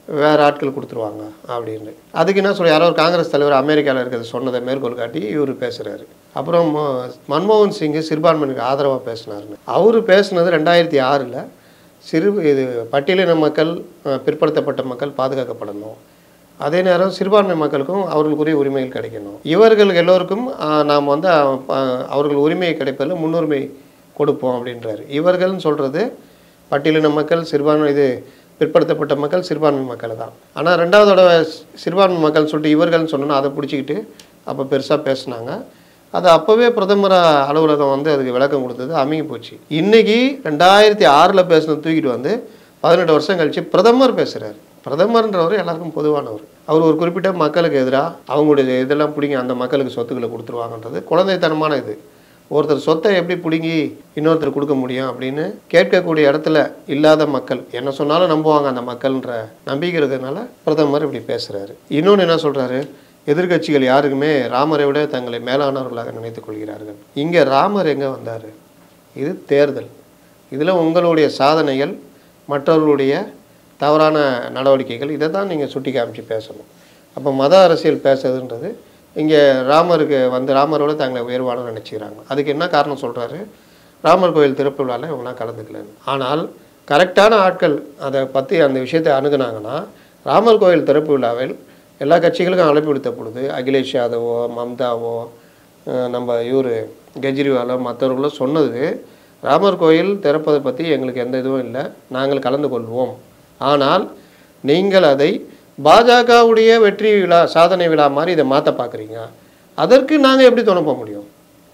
வேறு ஆட்கள் கொடுத்துருவாங்க அப்படின்னு அதுக்கு என்ன சொல்லி யாரோ ஒரு காங்கிரஸ் தலைவர் அமெரிக்காவில் இருக்கிறத சொன்னதை மேற்கோள் காட்டி இவர் பேசுகிறாரு அப்புறம் ம- மன்மோகன் சிங் சிறுபான்மையினருக்கு ஆதரவாக பேசினாருன்னு அவர் பேசுனது ரெண்டாயிரத்தி ஆறில் சிறு இது பட்டியலின மக்கள் அஹ், பிற்படுத்தப்பட்ட மக்கள் பாதுகாக்கப்படணும் அதே நேரம் சிறுபான்மை மக்களுக்கும் அவர்களுக்குரிய உரிமைகள் கிடைக்கணும் இவர்கள் எல்லோருக்கும் ஆஹ், நாம் வந்து அஹ், அவர்கள் உரிமை கிடைப்பதில் முன்னுரிமை கொடுப்போம் அப்படின்றாரு இவர்கள்னு சொல்கிறது பட்டியலின மக்கள் சிறுபான்மை இது பிற்படுத்தப்பட்ட மக்கள் சிறுபான்மை மக்கள் தான் ஆனால் ரெண்டாவது தடவை சி- சிறுபான்மை மக்கள் சொல்லிட்டு இவர்கள்னு சொன்னோன்னா அதை பிடிச்சிக்கிட்டு அப்போ பெருசாக பேசுனாங்க அது அப்போவே பிரதமர் அலுவலகம் வந்து அதுக்கு விளக்கம் கொடுத்தது அமைங்கி போச்சு இன்னைக்கு ரெண்டாயிரத்தி ஆறில் பேசினது தூக்கிட்டு வந்து பதினெட்டு வருஷம் கழிச்சு பிரதமர் பேசுகிறாரு பிரதமர்ன்றவர் எல்லாருக்கும் பொதுவானவர் அவர் ஒரு குறிப்பிட்ட மக்களுக்கு எதிராக அவங்களுடைய இதெல்லாம் பிடிங்க அந்த மக்களுக்கு சொத்துக்களை கொடுத்துருவாங்கன்றது குழந்தைத்தனமான இது ஒருத்தர் சொத்தை எப்படி பிடுங்கி இன்னொருத்தர் கொடுக்க முடியும் அப்படின்னு கேட்கக்கூடிய இடத்துல இல்லாத மக்கள் என்ன சொன்னாலும் நம்புவாங்க அந்த மக்கள்ன்ற நம்பிக்கை இருக்கிறதுனால பிரதமர் இப்படி பேசுகிறாரு இன்னொன்று என்ன சொல்கிறாரு எதிர்க்கட்சிகள் யாருக்குமே ராமரை விட தங்களை மேலானவர்களாக நினைத்துக் கொள்கிறார்கள் இங்கே ராமர் எங்கே வந்தார் இது தேர்தல் இதில் உங்களுடைய சாதனைகள் மற்றவர்களுடைய தவறான நடவடிக்கைகள் இதை தான் நீங்கள் சுட்டி காமிச்சு பேசணும் அப்போ மத அரசியல் பேசுறதுன்றது இங்கே ராமருக்கு வந்து ராமரோட தங்களை உயர்வான நினச்சிக்கிறாங்க அதுக்கு என்ன காரணம் சொல்கிறாரு ராமர் கோயில் திறப்பு விழாவில் இவங்களாம் கலந்துக்கலன்னு ஆனால் கரெக்டான ஆட்கள் அதை பற்றி அந்த விஷயத்தை அணுகுனாங்கன்னா ராமர் கோயில் திறப்பு விழாவில் எல்லா கட்சிகளுக்கும் அழைப்பு விடுத்த பொழுது அகிலேஷ் யாதவோ மம்தாவோ அஹ் நம்ம இவர் கெஜ்ரிவாலோ மற்றவர்களோ சொன்னது ராமர் கோயில் திறப்பதை பற்றி எங்களுக்கு எந்த இதுவும் இல்லை நாங்கள் கலந்து கொள்வோம் ஆனால் நீங்கள் அதை பாஜகவுடைய வெற்றி விழா சாதனை விழா மாதிரி இதை மாற்ற பார்க்குறீங்க அதற்கு நாங்கள் எப்படி துணை போக முடியும்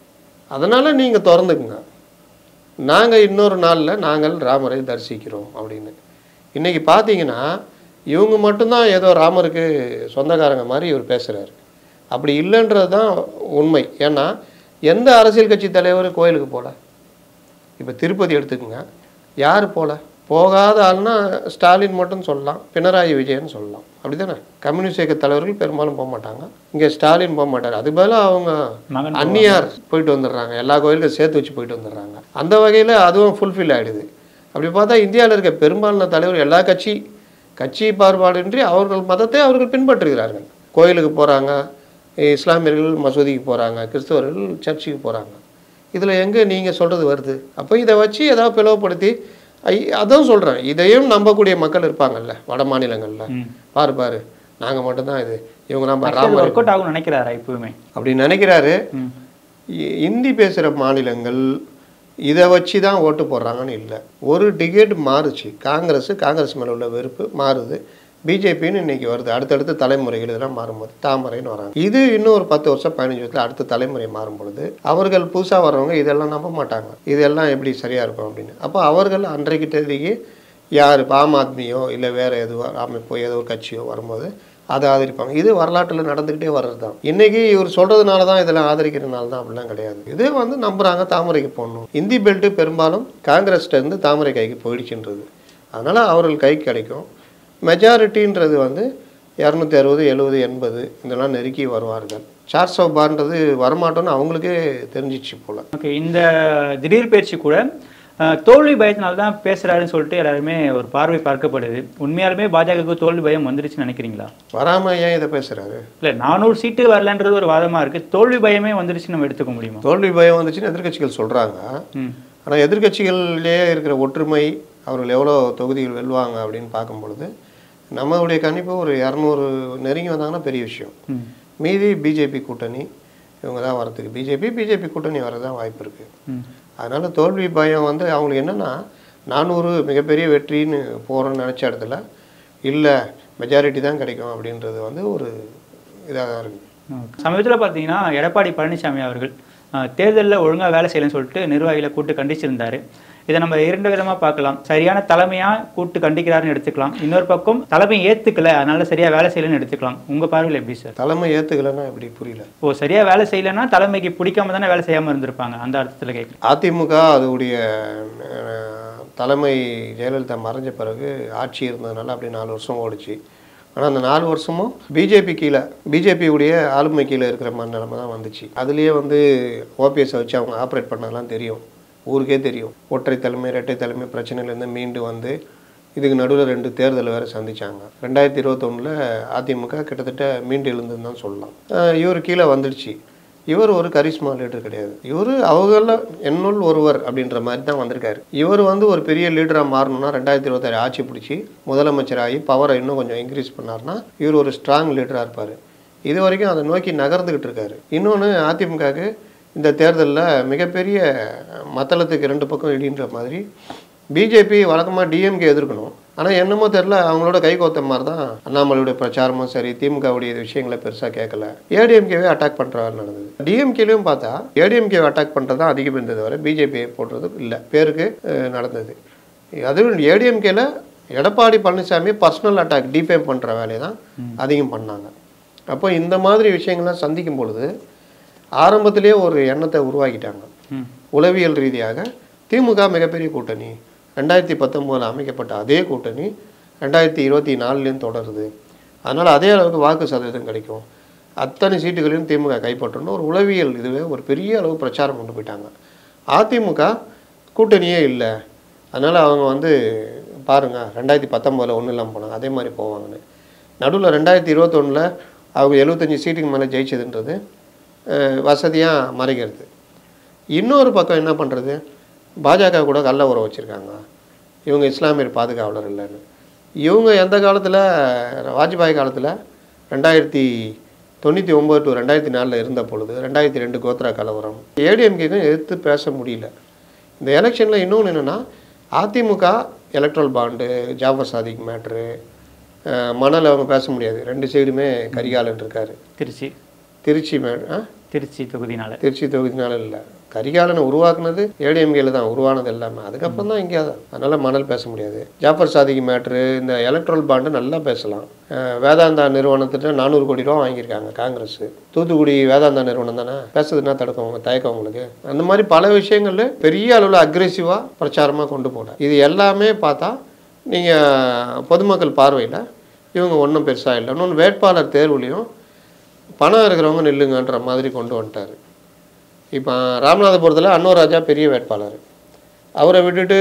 அதனால் நீங்கள் திறந்துக்குங்க நாங்கள் இன்னொரு நாளில் நாங்கள் ராமரை தரிசிக்கிறோம் அப்படின்னு இன்றைக்கி பார்த்தீங்கன்னா இவங்க மட்டும்தான் ஏதோ ராமருக்கு சொந்தக்காரங்க மாதிரி இவர் பேசுகிறாரு அப்படி இல்லைன்றது தான் உண்மை ஏன்னா எந்த அரசியல் கட்சி தலைவர் கோயிலுக்கு போகல இப்போ திருப்பதி எடுத்துக்கோங்க யார் போகல போகாத ஆள்னா ஸ்டாலின் மட்டும் சொல்லலாம் பினராயி விஜயன் சொல்லலாம் அப்படிதானே கம்யூனிஸ்ட் இயக்க தலைவர்கள் பெரும்பாலும் போக மாட்டாங்க இங்கே ஸ்டாலின் போக மாட்டார் அது பதிலா அவங்க மகன் அந்நியார் போயிட்டு வந்துடுறாங்க எல்லா கோயிலுக்கும் சேர்த்து வச்சு போயிட்டு வந்துடுறாங்க அந்த வகையில் அதுவும் ஃபுல்ஃபில் ஆகிடுது அப்படி பார்த்தா இந்தியாவில் இருக்க பெரும்பாலான தலைவர் எல்லா கட்சி கட்சி பாகுபாடின்றி அவர்கள் மதத்தை அவர்கள் பின்பற்றுகிறார்கள் கோயிலுக்கு போகிறாங்க இஸ்லாமியர்கள் மசூதிக்கு போகிறாங்க கிறிஸ்தவர்கள் சர்ச்சுக்கு போகிறாங்க இதில் எங்கே நீங்கள் சொல்கிறது வருது அப்போ இதை வச்சு ஏதாவது பிளவுபடுத்தி ஐ அதான் சொல்கிறேன் இதையும் நம்பக்கூடிய மக்கள் இருப்பாங்கல்ல வட மாநிலங்களில் ம். பாரு பாரு நாங்கள் மட்டும்தான் இது இவங்க நம்ம ராமர் ஒர்க் அவுட் ஆகும்னு நினைக்கிறாரா இப்பவுமே அப்படி நினைக்கிறாரு ம். இ- இந்தி பேசுகிற மாநிலங்கள் இதை வச்சு தான் ஓட்டு போடுறாங்கன்னு இல்லை ஒரு டிகேட் மாறுச்சு காங்கிரஸ் காங்கிரஸ் மேலே உள்ள வெறுப்பு மாறுது பிஜேபின்னு இன்னைக்கு வருது அடுத்தடுத்த தலைமுறைகள் இதெல்லாம் மாறும்போது தாமரைன்னு வராங்க இது இன்னும் ஒரு பத்து வருஷம் பதினஞ்சு வருஷத்தில் அடுத்த தலைமுறை மாறும் பொழுது அவர்கள் புதுசாக வர்றவங்க இதெல்லாம் நம்ப மாட்டாங்க இதெல்லாம் எப்படி சரியாக இருக்கும் அப்படின்னு அப்போ அவர்கள் அன்றைக்கு தேதிக்கு யார் ஆம் ஆத்மியோ இல்லை வேறு எதுவோ அமைப்போ ஏதோ ஒரு கட்சியோ வரும்போது அதை ஆதரிப்பாங்க இது வரலாற்றில் நடந்துக்கிட்டே வர்றது தான் இன்றைக்கி இவர் சொல்கிறதுனால தான் இதெல்லாம் ஆதரிக்கிறதுனால தான் அப்படிலாம் கிடையாது இதே வந்து நம்புகிறாங்க தாமரைக்கு போடணும் இந்தி பெல்ட்டு பெரும்பாலும் காங்கிரஸ்ட்ட இருந்து தாமரை கைக்கு போயிடுச்சுன்றது அதனால் அவர்கள் கைக்கு கிடைக்கும் மெஜாரிட்டின்றது வந்து இரநூத்தி அறுபது எழுபது எண்பது இதெல்லாம் நெருக்கி வருவார்கள் சார் சௌபான்றது வரமாட்டோன்னு அவங்களுக்கே தெரிஞ்சிச்சு போல் ஓகே இந்த திடீர் பயிற்சி கூட அஹ், தோல்வி பயத்தினால தான் பேசுறாருன்னு சொல்லிட்டு எல்லாருமே ஒரு பார்வை பார்க்கப்படுது உண்மையாலுமே பாஜகவுக்கு தோல்வி பயம் வந்துருச்சுன்னு நினைக்கிறீங்களா வராமல் ஏன் இதை பேசுகிறாரு இல்ல நானூறு சீட்டு வரலன்றது ஒரு வாதமா இருக்கு தோல்வி பயமே வந்துருச்சுன்னு நம்ம எடுத்துக்க முடியுமா தோல்வி பயம் வந்துச்சுன்னு எதிர்க்கட்சிகள் சொல்கிறாங்க ம் ஆனால் எதிர்க்கட்சிகளிலே இருக்கிற ஒற்றுமை அவர்கள் எவ்வளோ தொகுதிகள் வெல்வாங்க அப்படின்னு பார்க்கும் பொழுது நம்மளுடைய கணிப்பு ஒரு இரநூறு நெருங்கி வந்தாங்கன்னா பெரிய விஷயம் ம் மீதி பிஜேபி கூட்டணி இவங்க தான் வரதுக்கு பிஜேபி பிஜேபி கூட்டணி வரதான் வாய்ப்பு இருக்குது ம் அதனால் தோல்வி பயம் வந்து அவங்களுக்கு என்னென்னா நானூறு மிகப்பெரிய வெற்றின்னு போகிறோன்னு நினச்ச இடத்துல இல்லை மெஜாரிட்டி தான் கிடைக்கும் அப்படின்றது வந்து ஒரு இதாக தான் இருக்குது சமீபத்தில் பார்த்தீங்கன்னா எடப்பாடி பழனிசாமி அவர்கள் தேர்தலில் ஒழுங்காக வேலை செய்யலைன்னு சொல்லிட்டு நிர்வாகிகளை கூட்டு கண்டிச்சிருந்தாரு இதை நம்ம இரண்டு விதமாக பார்க்கலாம் சரியான தலைமையாக கூட்டு கண்டிக்கிறாருன்னு எடுத்துக்கலாம் இன்னொரு பக்கம் தலைமை ஏற்றுக்கல அதனால சரியாக வேலை செய்யலைன்னு எடுத்துக்கலாம் உங்கள் பார்வையில் எப்படி சார் தலைமை ஏற்றுக்கலைன்னா எப்படி புரியல ஓ சரியாக வேலை செய்யலைன்னா தலைமைக்கு பிடிக்காம தானே வேலை செய்யாமல் இருந்திருப்பாங்க அந்த அர்த்தத்தில் கேட்குறேன் அதிமுக அதோடைய அஹ், தலைமை ஜெயலலிதா மறைஞ்ச பிறகு ஆட்சி இருந்ததுனால அப்படி நாலு வருஷம் ஓடிச்சு ஆனால் அந்த நாலு வருஷமும் பிஜேபி கீழே பிஜேபியுடைய ஆளுமை கீழே இருக்கிற மாதிரி நிலைமை தான் வந்துச்சு அதுலேயே வந்து ஓபிஎஸ்ஸை வச்சு அவங்க ஆப்ரேட் பண்ணதெல்லாம் தெரியும் ஊருக்கே தெரியும் ஒற்றை தலைமை இரட்டை தலைமை பிரச்சனையிலேருந்து மீண்டு வந்து இதுக்கு நடுவில் ரெண்டு தேர்தலை வேறு சந்திச்சாங்க ரெண்டாயிரத்தி இருபத்தொன்னில் அதிமுக கிட்டத்தட்ட மீண்டு எழுந்துன்னு தான் சொல்லலாம் அஹ் இவர் கீழே வந்துடுச்சு இவர் ஒரு கரிஸ்மா லீடர் கிடையாது இவர் அவங்கள என்னுள் ஒருவர் அப்படின்ற மாதிரி தான் வந்திருக்காரு இவர் வந்து ஒரு பெரிய லீடராக மாறணும்னா ரெண்டாயிரத்தி இருபத்தாறு ஆட்சி பிடிச்சி முதலமைச்சராகி பவரை இன்னும் கொஞ்சம் இன்க்ரீஸ் பண்ணார்னா இவர் ஒரு ஸ்ட்ராங் லீடராக இருப்பார் இது வரைக்கும் அதை நோக்கி நகர்ந்துக்கிட்டு இருக்காரு இன்னொன்று அதிமுகவுக்கு இந்த தேர்தலில் மிகப்பெரிய மத்தளத்துக்கு ரெண்டு பக்கம் இடின்ற மாதிரி பிஜேபி வழக்கமாக டிஎம்கே எதிர்க்கணும் ஆனால் என்னமோ தெரில அவங்களோட கை கோத்த மாதிரி தான் அண்ணாமலையுடைய பிரச்சாரமும் சரி திமுகவுடைய விஷயங்களை பெருசாக கேட்கல ஏடிஎம்கேவே அட்டாக் பண்ணுற மாதிரி நடந்தது டிஎம்கேலையும் பார்த்தா ஏடிஎம்கேவை அட்டாக் பண்ணுறது தான் அதிகம் இருந்தது வரை பிஜேபி போடுறது இல்லை பேருக்கு அஹ், நடந்தது அதுவும் ஏடிஎம்கேல Edappadi Palaniswami personal attack defame பண்ணுற வேலையை தான் அதிகம் பண்ணாங்க அப்போ இந்த மாதிரி விஷயங்கள்லாம் சந்திக்கும் பொழுது ஆரம்பத்திலேயே ஒரு எண்ணத்தை உருவாக்கிட்டாங்க ம் உளவியல் ரீதியாக திமுக மிகப்பெரிய கூட்டணி ரெண்டாயிரத்தி பத்தொம்போதில் அமைக்கப்பட்ட அதே கூட்டணி ரெண்டாயிரத்தி இருபத்தி நாலுலேயும் தொடருது அதனால் அதே அளவுக்கு வாக்கு சதவீதம் கிடைக்கும் அத்தனை சீட்டுகளையும் திமுக கைப்பற்றணும் ஒரு உளவியல் இதுவே ஒரு பெரிய அளவு பிரச்சாரம் கொண்டு போயிட்டாங்க அதிமுக கூட்டணியே இல்லை அதனால் அவங்க வந்து பாருங்கள் ரெண்டாயிரத்தி பத்தொம்போதில் ஒன்றும் இல்லாமல் போனாங்க அதே மாதிரி போவாங்கன்னு நடுவில் ரெண்டாயிரத்தி இருபத்தொன்னில் அவங்க எழுபத்தஞ்சி சீட்டுக்கு மேலே ஜெயிச்சதுன்றது வசதியாக மறைக்கிறது இன்னொரு பக்கம் என்ன பண்ணுறது பாஜக கூட கள்ள உறவு வச்சுருக்காங்க இவங்க இஸ்லாமியர் பாதுகாவலர் இல்லைன்னு இவங்க எந்த காலத்தில் வாஜ்பாய் காலத்தில் ரெண்டாயிரத்தி தொண்ணூற்றி ஒம்பது டு ரெண்டாயிரத்தி நாலில் இருந்த பொழுது ரெண்டாயிரத்தி ரெண்டு கோத்ரா கலவரம் ஏடிஎம்கேக்கும் எதிர்த்து பேச முடியல இந்த எலெக்ஷனில் இன்னொன்று என்னென்னா AIADMK electoral bond Jaffer Sadiq matter மணல் அவங்க பேச முடியாது ரெண்டு சைடுமே கரிகாலன் இருக்காரு திருச்சி திருச்சி மே ஆ திருச்சி தொகுதினால திருச்சி தொகுதினால இல்லை கரிகாலனை உருவாக்குனது ஏடிஎம்கேல தான் உருவானது எல்லாமே அதுக்கப்புறம் தான் இங்கே தான் அதனால் மணல் பேச முடியாது ஜாஃபர் சாதிக்கு மேட்ரு இந்த எலக்ட்ரல் பாண்டு நல்லா பேசலாம் அஹ் வேதாந்தா நிறுவனத்திட்ட நானூறு கோடி ரூபா வாங்கியிருக்காங்க காங்கிரஸ் தூத்துக்குடி வேதாந்தா நிறுவனம் தானே பேசுறதுனா தடுக்கும் உங்க தயக்கம் உங்களுக்கு அந்த மாதிரி பல விஷயங்கள்ல பெரிய அளவில் அக்ரெசிவாக பிரச்சாரமாக கொண்டு போனேன் இது எல்லாமே பார்த்தா நீங்கள் பொதுமக்கள் பார்வையில் இவங்க ஒன்றும் பெருசாக இல்லை இன்னொன்று வேட்பாளர் தேர்வுலையும் பணம் இருக்கிறவங்க நில்லுங்கன்ற மாதிரி கொண்டு வந்துட்டார் இப்போ ராமநாதபுரத்தில் அன்னூர் ராஜா பெரிய வேட்பாளர் அவரை விட்டுட்டு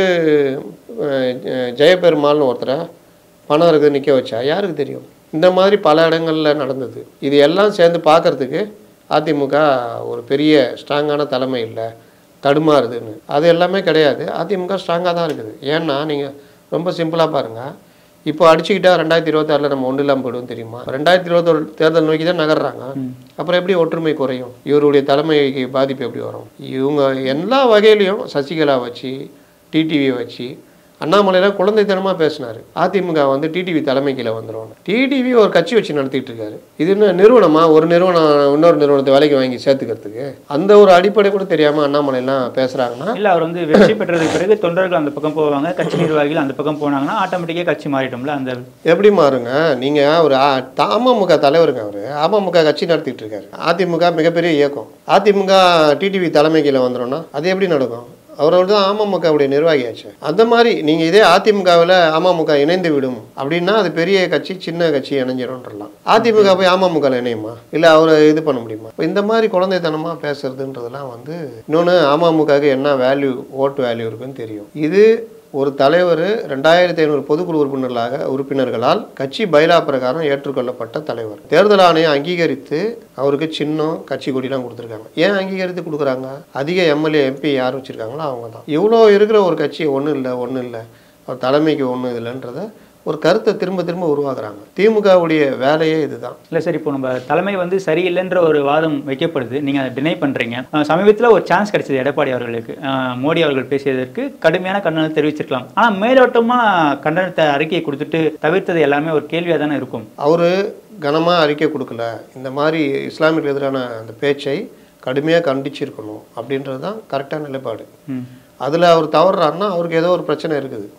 அஹ், ஜெ- ஜெயபெருமாள்னு ஒருத்தரை பணம் இருக்குது நிற்க வச்சா யாருக்கு தெரியும் இந்த மாதிரி பல இடங்களில் நடந்தது இது எல்லாம் சேர்ந்து பார்க்கறதுக்கு அதிமுக ஒரு பெரிய ஸ்ட்ராங்கான தலைமை இல்லை தடுமாறுதுன்னு அது எல்லாமே கிடையாது அதிமுக ஸ்ட்ராங்காக தான் இருக்குது ஏன்னா நீங்கள் ரொம்ப சிம்பிளாக பாருங்கள் இப்போ அடிச்சுக்கிட்டா ரெண்டாயிரத்தி இருபத்தாறில் நம்ம ஒன்றும் இல்லாமல் போயிடுவோம் தெரியுமா ரெண்டாயிரத்தி இருபத்தொரு தேர்தல் நோக்கி தான் நகர்றாங்க அப்புறம் எப்படி ஒற்றுமை குறையும் இவருடைய தலைமைக்கு பாதிப்பு எப்படி வரும் இவங்க எல்லா வகையிலையும் சசிகலா வச்சு டிடிவியை வச்சு அண்ணாமலையில குழந்தைத்தனமாக பேசினார் அதிமுக வந்து டிடிவி தலைமை கீழே வந்துடும் டிடிவி ஒரு கட்சி வச்சு நடத்திட்டு இருக்காரு இது என்ன நிறுவனமா ஒரு நிறுவனம் இன்னொரு நிறுவனத்தை வேலைக்கு வாங்கி சேர்த்துக்கிறதுக்கு அந்த ஒரு அடிப்படை கூட தெரியாமல் அண்ணாமலைலாம் பேசுகிறாங்கன்னா இல்ல அவர் வந்து வெற்றி பெற்றதுக்கு பிறகு தொண்டர்கள் அந்த பக்கம் போவாங்க கட்சி நிர்வாகிகள் அந்த பக்கம் போனாங்கன்னா ஆட்டோமேட்டிக்கா கட்சி மாறிடும்ல அந்த எப்படி மாறுங்க நீங்கள் ஒரு ஆ- த- அமமுக தலைவருங்க அவர் அமமுக கட்சி நடத்திட்டு இருக்காரு அதிமுக மிகப்பெரிய இயக்கம் அதிமுக டிடிவி தலைமை கீழே வந்துடும்னா அது எப்படி நடக்கும் அவரோட தான் அமமுகவுடைய நிர்வாகியாச்சு அந்த மாதிரி நீங்கள் இதே அதிமுகவில் அமமுக இணைந்து விடும் அப்படின்னா அது பெரிய கட்சி சின்ன கட்சி இணைஞ்சிடும்ன்றலாம் அதிமுக போய் அமமுக இணையுமா இல்லை அவரை இது பண்ண முடியுமா இப்ப இந்த மாதிரி குழந்தைத்தனமாக பேசுறதுன்றதெல்லாம் வந்து இன்னொன்று அமமுகவுக்கு என்ன வேல்யூ ஓட்டு வேல்யூ இருக்குன்னு தெரியும் இது ஒரு தலைவர் ரெண்டாயிரத்தி ஐநூறு பொதுக்குழு உறுப்பினர்களாக உறுப்பினர்களால் கட்சி பைலா பிரகாரம் ஏற்றுக்கொள்ளப்பட்ட தலைவர் தேர்தல் ஆணையம் அங்கீகரித்து அவருக்கு சின்னம் கட்சி கொடிலாம் கொடுத்துருக்காங்க ஏன் அங்கீகரித்து கொடுக்குறாங்க அதிக எம்எல்ஏ எம்பி யார் வச்சுருக்காங்களோ அவங்க தான் இவ்வளோ இருக்கிற ஒரு கட்சி ஒன்றும் இல்லை ஒன்றும் இல்லை அவர் தலைமைக்கு ஒன்றும் இல்லைன்றத ஒரு கருத்தை திரும்ப திரும்ப உருவாக்குறாங்க திமுகவுடைய வேலையே இதுதான் இல்ல சார் இப்போ நம்ம தலைமை வந்து சரியில்லைன்ற ஒரு வாதம் வைக்கப்படுது நீங்க அதை டினை பண்றீங்க அஹ் சமீபத்துல ஒரு சான்ஸ் கிடைச்சது எடப்பாடி அவர்களுக்கு அஹ் மோடி அவர்கள் பேசியதற்கு கடுமையான கண்டனம் தெரிவிச்சிருக்கலாம் ஆனா மேலோட்டமா கண்டனத்தை அறிக்கையை கொடுத்துட்டு தவிர்த்தது எல்லாமே ஒரு கேள்வியா தானே இருக்கும் அவர் கனமாக அறிக்கை கொடுக்கல இந்த மாதிரி இஸ்லாமிற்கு எதிரான அந்த பேச்சை கடுமையாக கண்டிச்சிருக்கணும் அப்படின்றது தான் கரெக்டான நிலைப்பாடு ம். அதில் அவர் தவறுறாருன்னா அவருக்கு ஏதோ ஒரு பிரச்சனை இருக்குது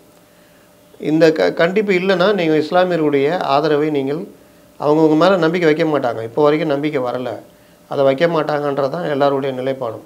இந்த க கண்டிப்பு இல்லைன்னா நீங்கள் இஸ்லாமியர்களுடைய ஆதரவை நீங்கள் அவங்கவுங்க மேலே நம்பிக்கை வைக்க மாட்டாங்க இப்போ வரைக்கும் நம்பிக்கை வரலை அதை வைக்க மாட்டாங்கன்றது தான் எல்லாருடைய நிலைப்பாடும்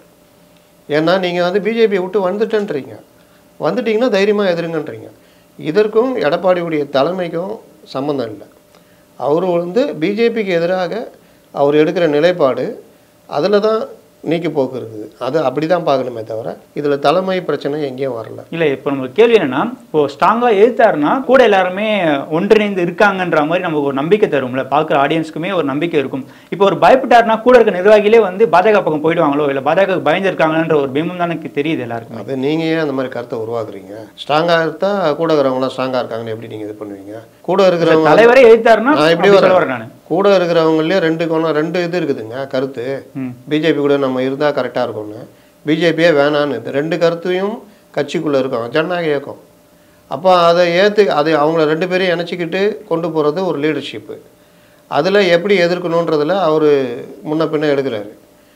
ஏன்னா நீங்கள் வந்து பிஜேபியை விட்டு வந்துட்டேன்றீங்க வந்துட்டீங்கன்னா தைரியமாக எதிருங்கன்றீங்க இதற்கும் எடப்பாடியுடைய தலைமைக்கும் சம்மந்தம் இல்லை அவர் வந்து பிஜேபிக்கு எதிராக அவர் எடுக்கிற நிலைப்பாடு அதில் தான் நீக்கி போக்கு இருக்குது அது அப்படி தான் பார்க்கணுமே தவிர இதில் தலைமை பிரச்சனை எங்கேயும் வரல இல்லை இப்போ நம்ம கேள்வி என்னன்னா இப்போ ஸ்ட்ராங்காக எதிர்த்தாருன்னா கூட எல்லாருமே ஒன்றிணைந்து இருக்காங்கன்ற மாதிரி நமக்கு ஒரு நம்பிக்கை தரும்ல பார்க்குற ஆடியன்ஸ்க்குமே ஒரு நம்பிக்கை இருக்கும் இப்போ ஒரு பயப்பட்டாருன்னா கூட இருக்க நிர்வாகிகளே வந்து பாஜக பக்கம் போயிடுவாங்களோ இல்லை பாஜக பயந்துருக்காங்கன்ற ஒரு பிம்பம் தான் எனக்கு தெரியுது எல்லாருக்கும் அது நீங்கள் ஏன் அந்த மாதிரி கருத்தை உருவாக்குறீங்க ஸ்ட்ராங்காக இருந்தால் கூட இருக்கிறவங்களாம் ஸ்ட்ராங்காக இருக்காங்கன்னு எப்படி நீங்கள் இது பண்ணுவீங்க கூட இருக்கிறவங்க தலைவரே எதிர்த்தாருன்னா நான் இப்படி அப்படி சொல்ல வரேன். வரேன் நான் கூட இருக்கிறவங்களே ரெண்டு கோணம் ரெண்டு இது இருக்குதுங்க கருத்து ம் பிஜேபி கூட நம்ம இருந்தால் கரெக்டாக இருக்கும்னு பிஜேபியே வேணான்னு இந்த ரெண்டு கருத்தையும் கட்சிக்குள்ளே இருக்கும் ஜனநாயக இயக்கம் அப்போ அதை ஏற்று அது அவங்கள ரெண்டு பேரையும் இணைச்சிக்கிட்டு கொண்டு போகிறது ஒரு லீடர்ஷிப்பு அதில் எப்படி எதிர்க்கணுன்றதில் அவர் முன்ன பின்ன எடுக்கிறாரு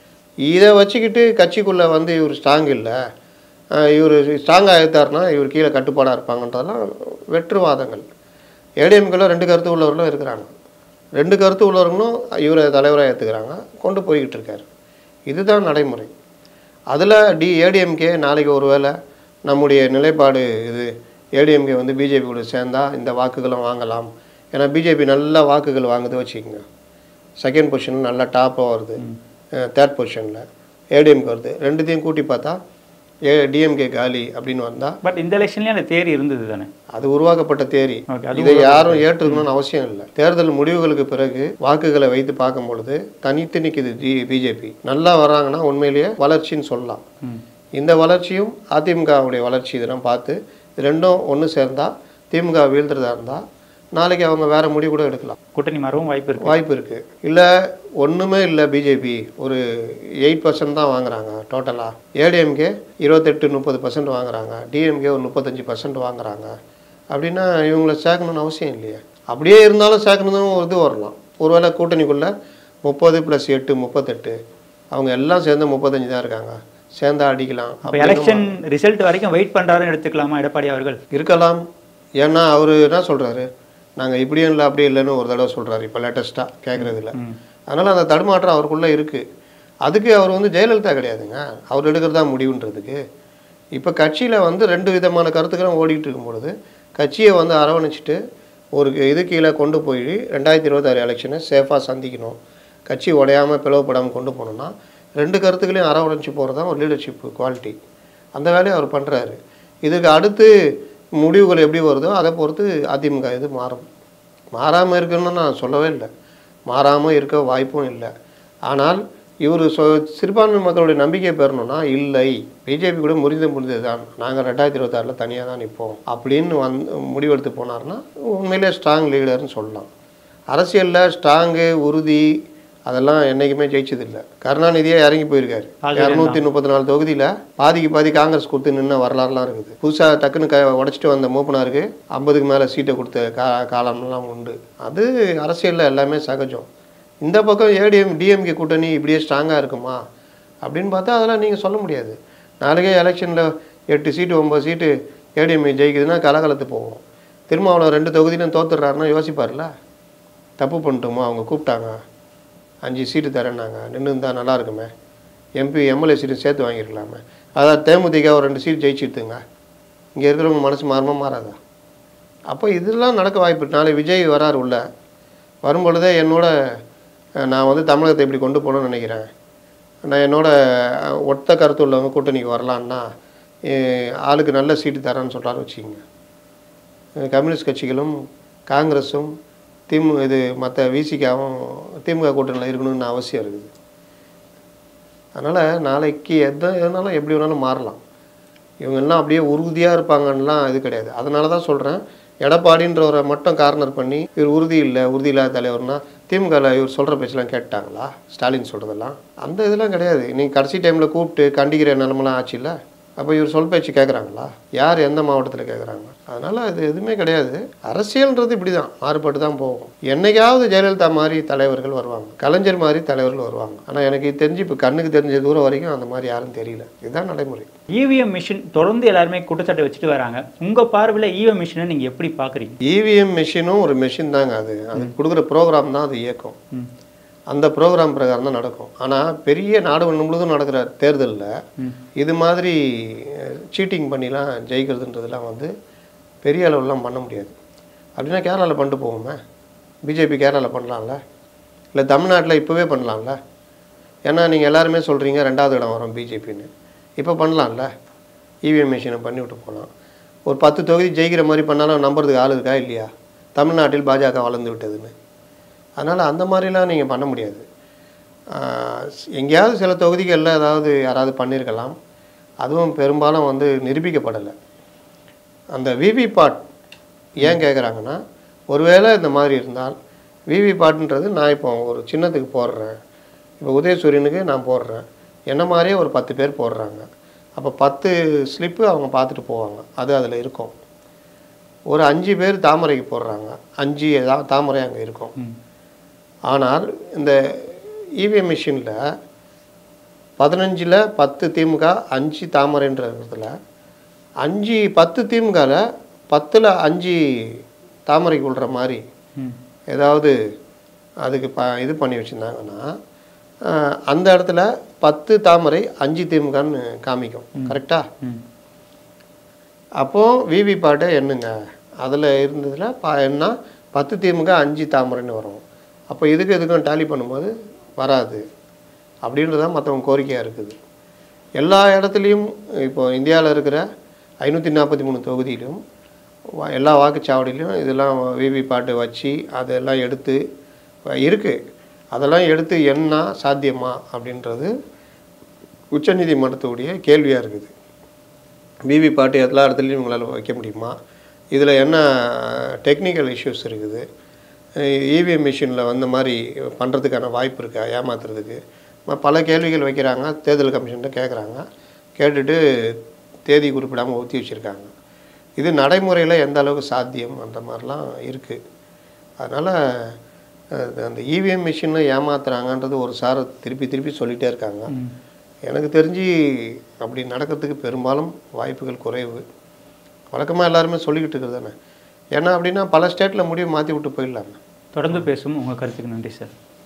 இதை வச்சுக்கிட்டு கட்சிக்குள்ளே வந்து இவர் ஸ்ட்ராங் இல்லை இவர் ஸ்ட்ராங்காக எடுத்தாருன்னா இவர் கீழே கட்டுப்பாடாக இருப்பாங்கன்றதெல்லாம் வெற்றுவாதங்கள் ஏடிஎம்குள்ள ரெண்டு கருத்து உள்ளவர்களும் இருக்கிறாங்க ரெண்டு கருத்து உள்ளவர்களும் இவரை தலைவராக ஏற்றுக்கிறாங்க கொண்டு போய்கிட்டு இருக்காரு இதுதான் நடைமுறை அதில் டி ஏடிஎம்கே நாளைக்கு ஒருவேளை நம்முடைய நிலைப்பாடு இது ஏடிஎம்கே வந்து பிஜேபி கூட சேர்ந்தா இந்த வாக்குகளும் வாங்கலாம் ஏன்னா பிஜேபி நல்ல வாக்குகள் வாங்குது வச்சுக்கோங்க செகண்ட் பொசிஷன் நல்லா டாப்பாக வருது தேர்ட் பொசிஷனில் ஏடிஎம்கே வருது ரெண்டுத்தையும் கூட்டி பார்த்தா ஏ டிஎம்கே காலி அப்படின்னு வந்தால் பட் இந்த எலெக்ஷன்லேயே அந்த தேரி இருந்தது தானே அது உருவாக்கப்பட்ட தேரி ஓகே அது இதை யாரும் ஏற்றுக்கணும்னு அவசியம் இல்லை தேர்தல் முடிவுகளுக்கு பிறகு வாக்குகளை வைத்து பார்க்கும் பொழுது தனித்து நிற்குது டி பிஜேபி நல்லா வராங்கன்னா உண்மையிலேயே வளர்ச்சின்னு சொல்லலாம் ம் இந்த வளர்ச்சியும் அதிமுகவுடைய வளர்ச்சி இதெல்லாம் பார்த்து இது ரெண்டும் ஒன்று சேர்ந்தா திமுக வீழ்த்துறதா இருந்தால் நாளைக்கு அவங்க வேற முடிவு கூட எடுக்கலாம் கூட்டணி மாறவும் வாய்ப்பு இருக்கு வாய்ப்பு இருக்குது இல்லை ஒன்றுமே இல்லை பிஜேபி ஒரு எயிட் பர்சன்ட் தான் வாங்குறாங்க டோட்டலாக ஏடிஎம்கே இருபத்தெட்டு முப்பது பர்சன்ட் வாங்குறாங்க டிஎம்கே ஒரு முப்பத்தஞ்சு பர்சன்ட் வாங்குறாங்க அப்படின்னா இவங்கள சேர்க்கணும்னு அவசியம் இல்லையே அப்படியே இருந்தாலும் சேர்க்கணும்னு ஒரு இது வரலாம் ஒருவேளை கூட்டணிக்குள்ளே முப்பது ப்ளஸ் எட்டு முப்பத்தெட்டு அவங்க எல்லாம் சேர்ந்து முப்பத்தஞ்சு தான் இருக்காங்க சேர்ந்தா அடிக்கலாம் அப்போ எலெக்ஷன் ரிசல்ட் வரைக்கும் வெயிட் பண்றாருன்னு எடுத்துக்கலாமா எடப்பாடி அவர்கள் இருக்கலாம் ஏன்னா அவர் என்ன சொல்கிறாரு நாங்கள் இப்படியும் இல்லை அப்படியும் இல்லைன்னு ஒரு தடவை சொல்கிறாரு இப்போ லேட்டஸ்ட்டாக கேட்குறதுல ம். அதனால் அந்த தடுமாற்றம் அவருக்குள்ளே இருக்குது அதுக்கு அவர் வந்து ஜெயலலிதா கிடையாதுங்க அவர் எடுக்கிறது தான் முடிவுன்றதுக்கு இப்போ கட்சியில் வந்து ரெண்டு விதமான கருத்துக்களும் ஓடிட்டு இருக்கும் பொழுது கட்சியை வந்து அரவணைச்சிட்டு ஒரு இது கீழே கொண்டு போய் ரெண்டாயிரத்தி இருபத்தாறு எலெக்ஷனை சேஃபாக சந்திக்கணும் கட்சி உடையாமல் பிளவுபடாமல் கொண்டு போகணும்னா ரெண்டு கருத்துக்களையும் அரவணைச்சு போகிறது தான் ஒரு லீடர்ஷிப் குவாலிட்டி அந்த வேலையை அவர் பண்ணுறாரு இதுக்கு அடுத்து முடிவுகள் எப்படி வருதோ அதை பொறுத்து அதிமுக இது மாறும் மாறாமல் இருக்கணும்னு நான் சொல்லவே இல்லை மாறாமல் இருக்க வாய்ப்பும் இல்லை ஆனால் இவர் சொ சிறுபான்மை மக்களுடைய நம்பிக்கை பெறணும்னா இல்லை பிஜேபி கூட முறிந்து முடிந்தது தான் நாங்கள் ரெண்டாயிரத்தி இருபத்தாறில் தனியாக தான் நிற்போம் அப்படின்னு வந் முடிவெடுத்து போனார்னா உண்மையிலே ஸ்ட்ராங் லீடர்னு சொல்லலாம் அரசியலில் ஸ்ட்ராங்கு உறுதி அதெல்லாம் என்றைக்குமே ஜெயிச்சதில்லை கருணாநிதியே இறங்கி போயிருக்காரு ஆல்ரெடி இரநூத்தி முப்பத்தி நாலு தொகுதியில் பாதிக்கு பாதி காங்கிரஸ் கொடுத்து நின்ன வரலாறுலாம் இருக்குது புதுசாக டக்குன்னு க உடச்சிட்டு வந்த மூப்பனாருக்கு ஐம்பதுக்கு மேலே சீட்டை கொடுத்த கா காலம்லாம் உண்டு அது அரசியலில் எல்லாமே சகஜம் இந்த பக்கம் ஏடிஎம் டிஎம்கே கூட்டணி இப்படியே ஸ்ட்ராங்காக இருக்குமா அப்படின்னு பார்த்தா அதெல்லாம் நீங்கள் சொல்ல முடியாது நாளைக்கே எலெக்ஷனில் எட்டு சீட்டு ஒம்பது சீட்டு ஏடிஎம்கே ஜெயிக்குதுன்னா கலகலத்து போவோம் திருமாவளவன் ரெண்டு தொகுதியிலும் தோத்துடுறாருன்னா யோசிப்பார்ல தப்பு பண்ணிட்டோமோ அவங்க கூப்பிட்டாங்க அஞ்சு சீட்டு தரேன்னாங்க நின்று இருந்தால் நல்லா இருக்குமே எம்பி எம்எல்ஏ சீட்டு சேர்த்து வாங்கியிருக்கலாமே அதாவது தேமுதிக ஒரு ரெண்டு சீட் ஜெயிச்சுட்டுங்க இங்கே இருக்கிறவங்க மனசு மாறுமா மாறாதா அப்போ இதெல்லாம் நடக்க வாய்ப்பு இருக்கு. நாளை விஜய் வரார் உள்ள வரும்பொழுதே என்னோட அஹ், நான் வந்து தமிழகத்தை இப்படி கொண்டு போகணும்னு நினைக்கிறேன் நான் என்னோட அஹ், ஒத்த கருத்து உள்ளவங்க கூட்டணிக்கு வரலான்னா அஹ், ஆளுக்கு நல்ல சீட்டு தரேன்னு சொல்கிறாரு வச்சுக்கோங்க அஹ், கம்யூனிஸ்ட் கட்சிகளும் காங்கிரஸும் திமு இது மற்ற விசிகாவும் திமுக கூட்டணியில் இருக்கணும்னு அவசியம் இருக்குது அதனால் நாளைக்கு எது எதுனாலும் எப்படி வேணாலும் மாறலாம் இவங்க எல்லாம் அப்படியே உறுதியாக இருப்பாங்கன்னெலாம் இது கிடையாது அதனால தான் சொல்கிறேன் எடப்பாடின்றவரை மட்டும் கார்னர் பண்ணி இவர் உறுதி இல்லை உறுதி இல்லாத தலைவர்னா திமுகவில் இவர் சொல்கிற பேச்செல்லாம் கேட்டாங்களா ஸ்டாலின் சொல்கிறதெல்லாம் அந்த இதெல்லாம் கிடையாது நீங்கள் கடைசி டைமில் கூப்பிட்டு கண்டிக்கிற நிலமெல்லாம் ஆச்சுல்ல அப்போ இவர் சொல் பேச்சு கேட்குறாங்களா யார் எந்த மாவட்டத்தில் கேட்குறாங்க அதனால் அது எதுவுமே கிடையாது அரசியல்ன்றது இப்படி தான் மாறுபட்டு தான் போகும் என்னைக்காவது ஜெயலலிதா மாதிரி தலைவர்கள் வருவாங்க கலைஞர் மாதிரி தலைவர்கள் வருவாங்க ஆனால் எனக்கு இது தெரிஞ்சு இப்போ கண்ணுக்கு தெரிஞ்ச தூரம் வரைக்கும் அந்த மாதிரி யாரும் தெரியல இதுதான் நடைமுறை இவிஎம் மிஷின் தொடர்ந்து எல்லாருமே குற்றச்சாட்டு வச்சுட்டு வராங்க உங்க பார்வையில் இவிஎம் மிஷினை நீங்க எப்படி பாக்குறீங்க இவிஎம் மிஷினும் ஒரு மிஷின் தாங்க அது அது கொடுக்குற ப்ரோக்ராம் தான் அது இயக்கும் ம். அந்த ப்ரோக்ராம் பிரகாரம் தான் நடக்கும் ஆனால் பெரிய நாடு முழுவதும் நடக்கிற தேர்தலில் ம். இது மாதிரி சீட்டிங் பண்ணிலாம் ஜெயிக்கிறதுன்றதெல்லாம் வந்து பெரிய அளவுலாம் பண்ண முடியாது அப்படின்னா கேரளாவில் பண்ணிட்டு போவோமே பிஜேபி கேரளாவில் பண்ணலாம்ல இல்லை தமிழ்நாட்டில் இப்போவே பண்ணலாம்ல ஏன்னா நீங்கள் எல்லாருமே சொல்கிறீங்க ரெண்டாவது இடம் வரும் பிஜேபின்னு இப்போ பண்ணலாம்ல இவிஎம் மிஷினை பண்ணி விட்டு போகலாம் ஒரு பத்து தொகுதி ஜெயிக்கிற மாதிரி பண்ணாலும் நம்புறதுக்கு ஆள் இருக்கா இல்லையா தமிழ்நாட்டில் பாஜக வளர்ந்து விட்டதுன்னு அதனால் அந்த மாதிரிலாம் நீங்கள் பண்ண முடியாது ஆஹ் எங்கேயாவது சில தொகுதிகளில் ஏதாவது யாராவது பண்ணியிருக்கலாம் அதுவும் பெரும்பாலும் வந்து நிரூபிக்கப்படலை அந்த விவிபாட் ஏன் கேட்குறாங்கன்னா ஒருவேளை இந்த மாதிரி இருந்தால் விவிபாட்ன்றது நான் இப்போ ஒரு சின்னத்துக்கு போடுறேன் இப்போ உதயசூரியனுக்கு நான் போடுறேன் என்ன மாதிரியே ஒரு பத்து பேர் போடுறாங்க அப்போ பத்து ஸ்லிப்பு அவங்க பார்த்துட்டு போவாங்க அது அதில் இருக்கும் ஒரு அஞ்சு பேர் தாமரைக்கு போடுறாங்க அஞ்சு தா- தாமரை அங்கே இருக்கும் ம். ஆனால் இந்த இவிஎம் மிஷினில் பதினஞ்சில் பத்து திமுக அஞ்சு தாமரைன்ற இடத்துல அஞ்சு பத்து திமுகவில் பத்தில் அஞ்சு தாமரைக்கு விழுற மாதிரி ம். ஏதாவது அதுக்கு ப இது பண்ணி வச்சுருந்தாங்கன்னா ஆஹ், அந்த இடத்துல பத்து தாமரை அஞ்சு திமுகன்னு காமிக்கும் கரெக்டா ம். அப்போது விவி பாட்டை எண்ணுங்க அதில் இருந்ததில் பா என்ன பத்து திமுக அஞ்சு தாமரைன்னு வரும் அப்போ இதுக்கு இதுக்கும் டேலி பண்ணும்போது வராது அப்படின்றதான் மற்றவங்க கோரிக்கையாக இருக்குது எல்லா இடத்துலையும் இப்போ இந்தியாவில் இருக்கிற ஐநூற்றி நாற்பத்தி மூணு தொகுதியிலும் வா- எல்லா வாக்குச்சாவடியிலும் இதெல்லாம் விவி பாட்டு வச்சு அதெல்லாம் எடுத்து இருக்குது அதெல்லாம் எடுத்து என்ன சாத்தியமா அப்படின்றது உச்சநீதிமன்றத்துடைய கேள்வியாக இருக்குது விவி பாட்டு எல்லா இடத்துலையும் உங்களால் வைக்க முடியுமா இதில் என்ன டெக்னிக்கல் இஷ்யூஸ் இருக்குது இவிஎம் மிஷினில் வந்த மாதிரி பண்ணுறதுக்கான வாய்ப்பு இருக்கா ஏமாத்துறதுக்கு ம- பல கேள்விகள் வைக்கிறாங்க தேர்தல் கமிஷன்கிட்ட கேட்குறாங்க கேட்டுட்டு தேதி குறிப்பிடாமல் ஒத்தி வச்சுருக்காங்க இது நடைமுறையில் எந்த அளவுக்கு சாத்தியம் அந்த மாதிரிலாம் இருக்குது அதனால் அந்த இவிஎம் மிஷினில் ஏமாத்துறாங்கன்றது ஒரு சார் திருப்பி திருப்பி சொல்லிகிட்டே இருக்காங்க ம். எனக்கு தெரிஞ்சு அப்படி நடக்கிறதுக்கு பெரும்பாலும் வாய்ப்புகள் குறைவு வழக்கமாக எல்லாருமே சொல்லிக்கிட்டு இருக்கிறது தானே ஏன்னா அப்படின்னா பல ஸ்டேட்டில் முடிவு மாற்றி விட்டு போயிடலாமே தொடர்ந்து பேசும் உங்கள் கருத்துக்கு நன்றி சார்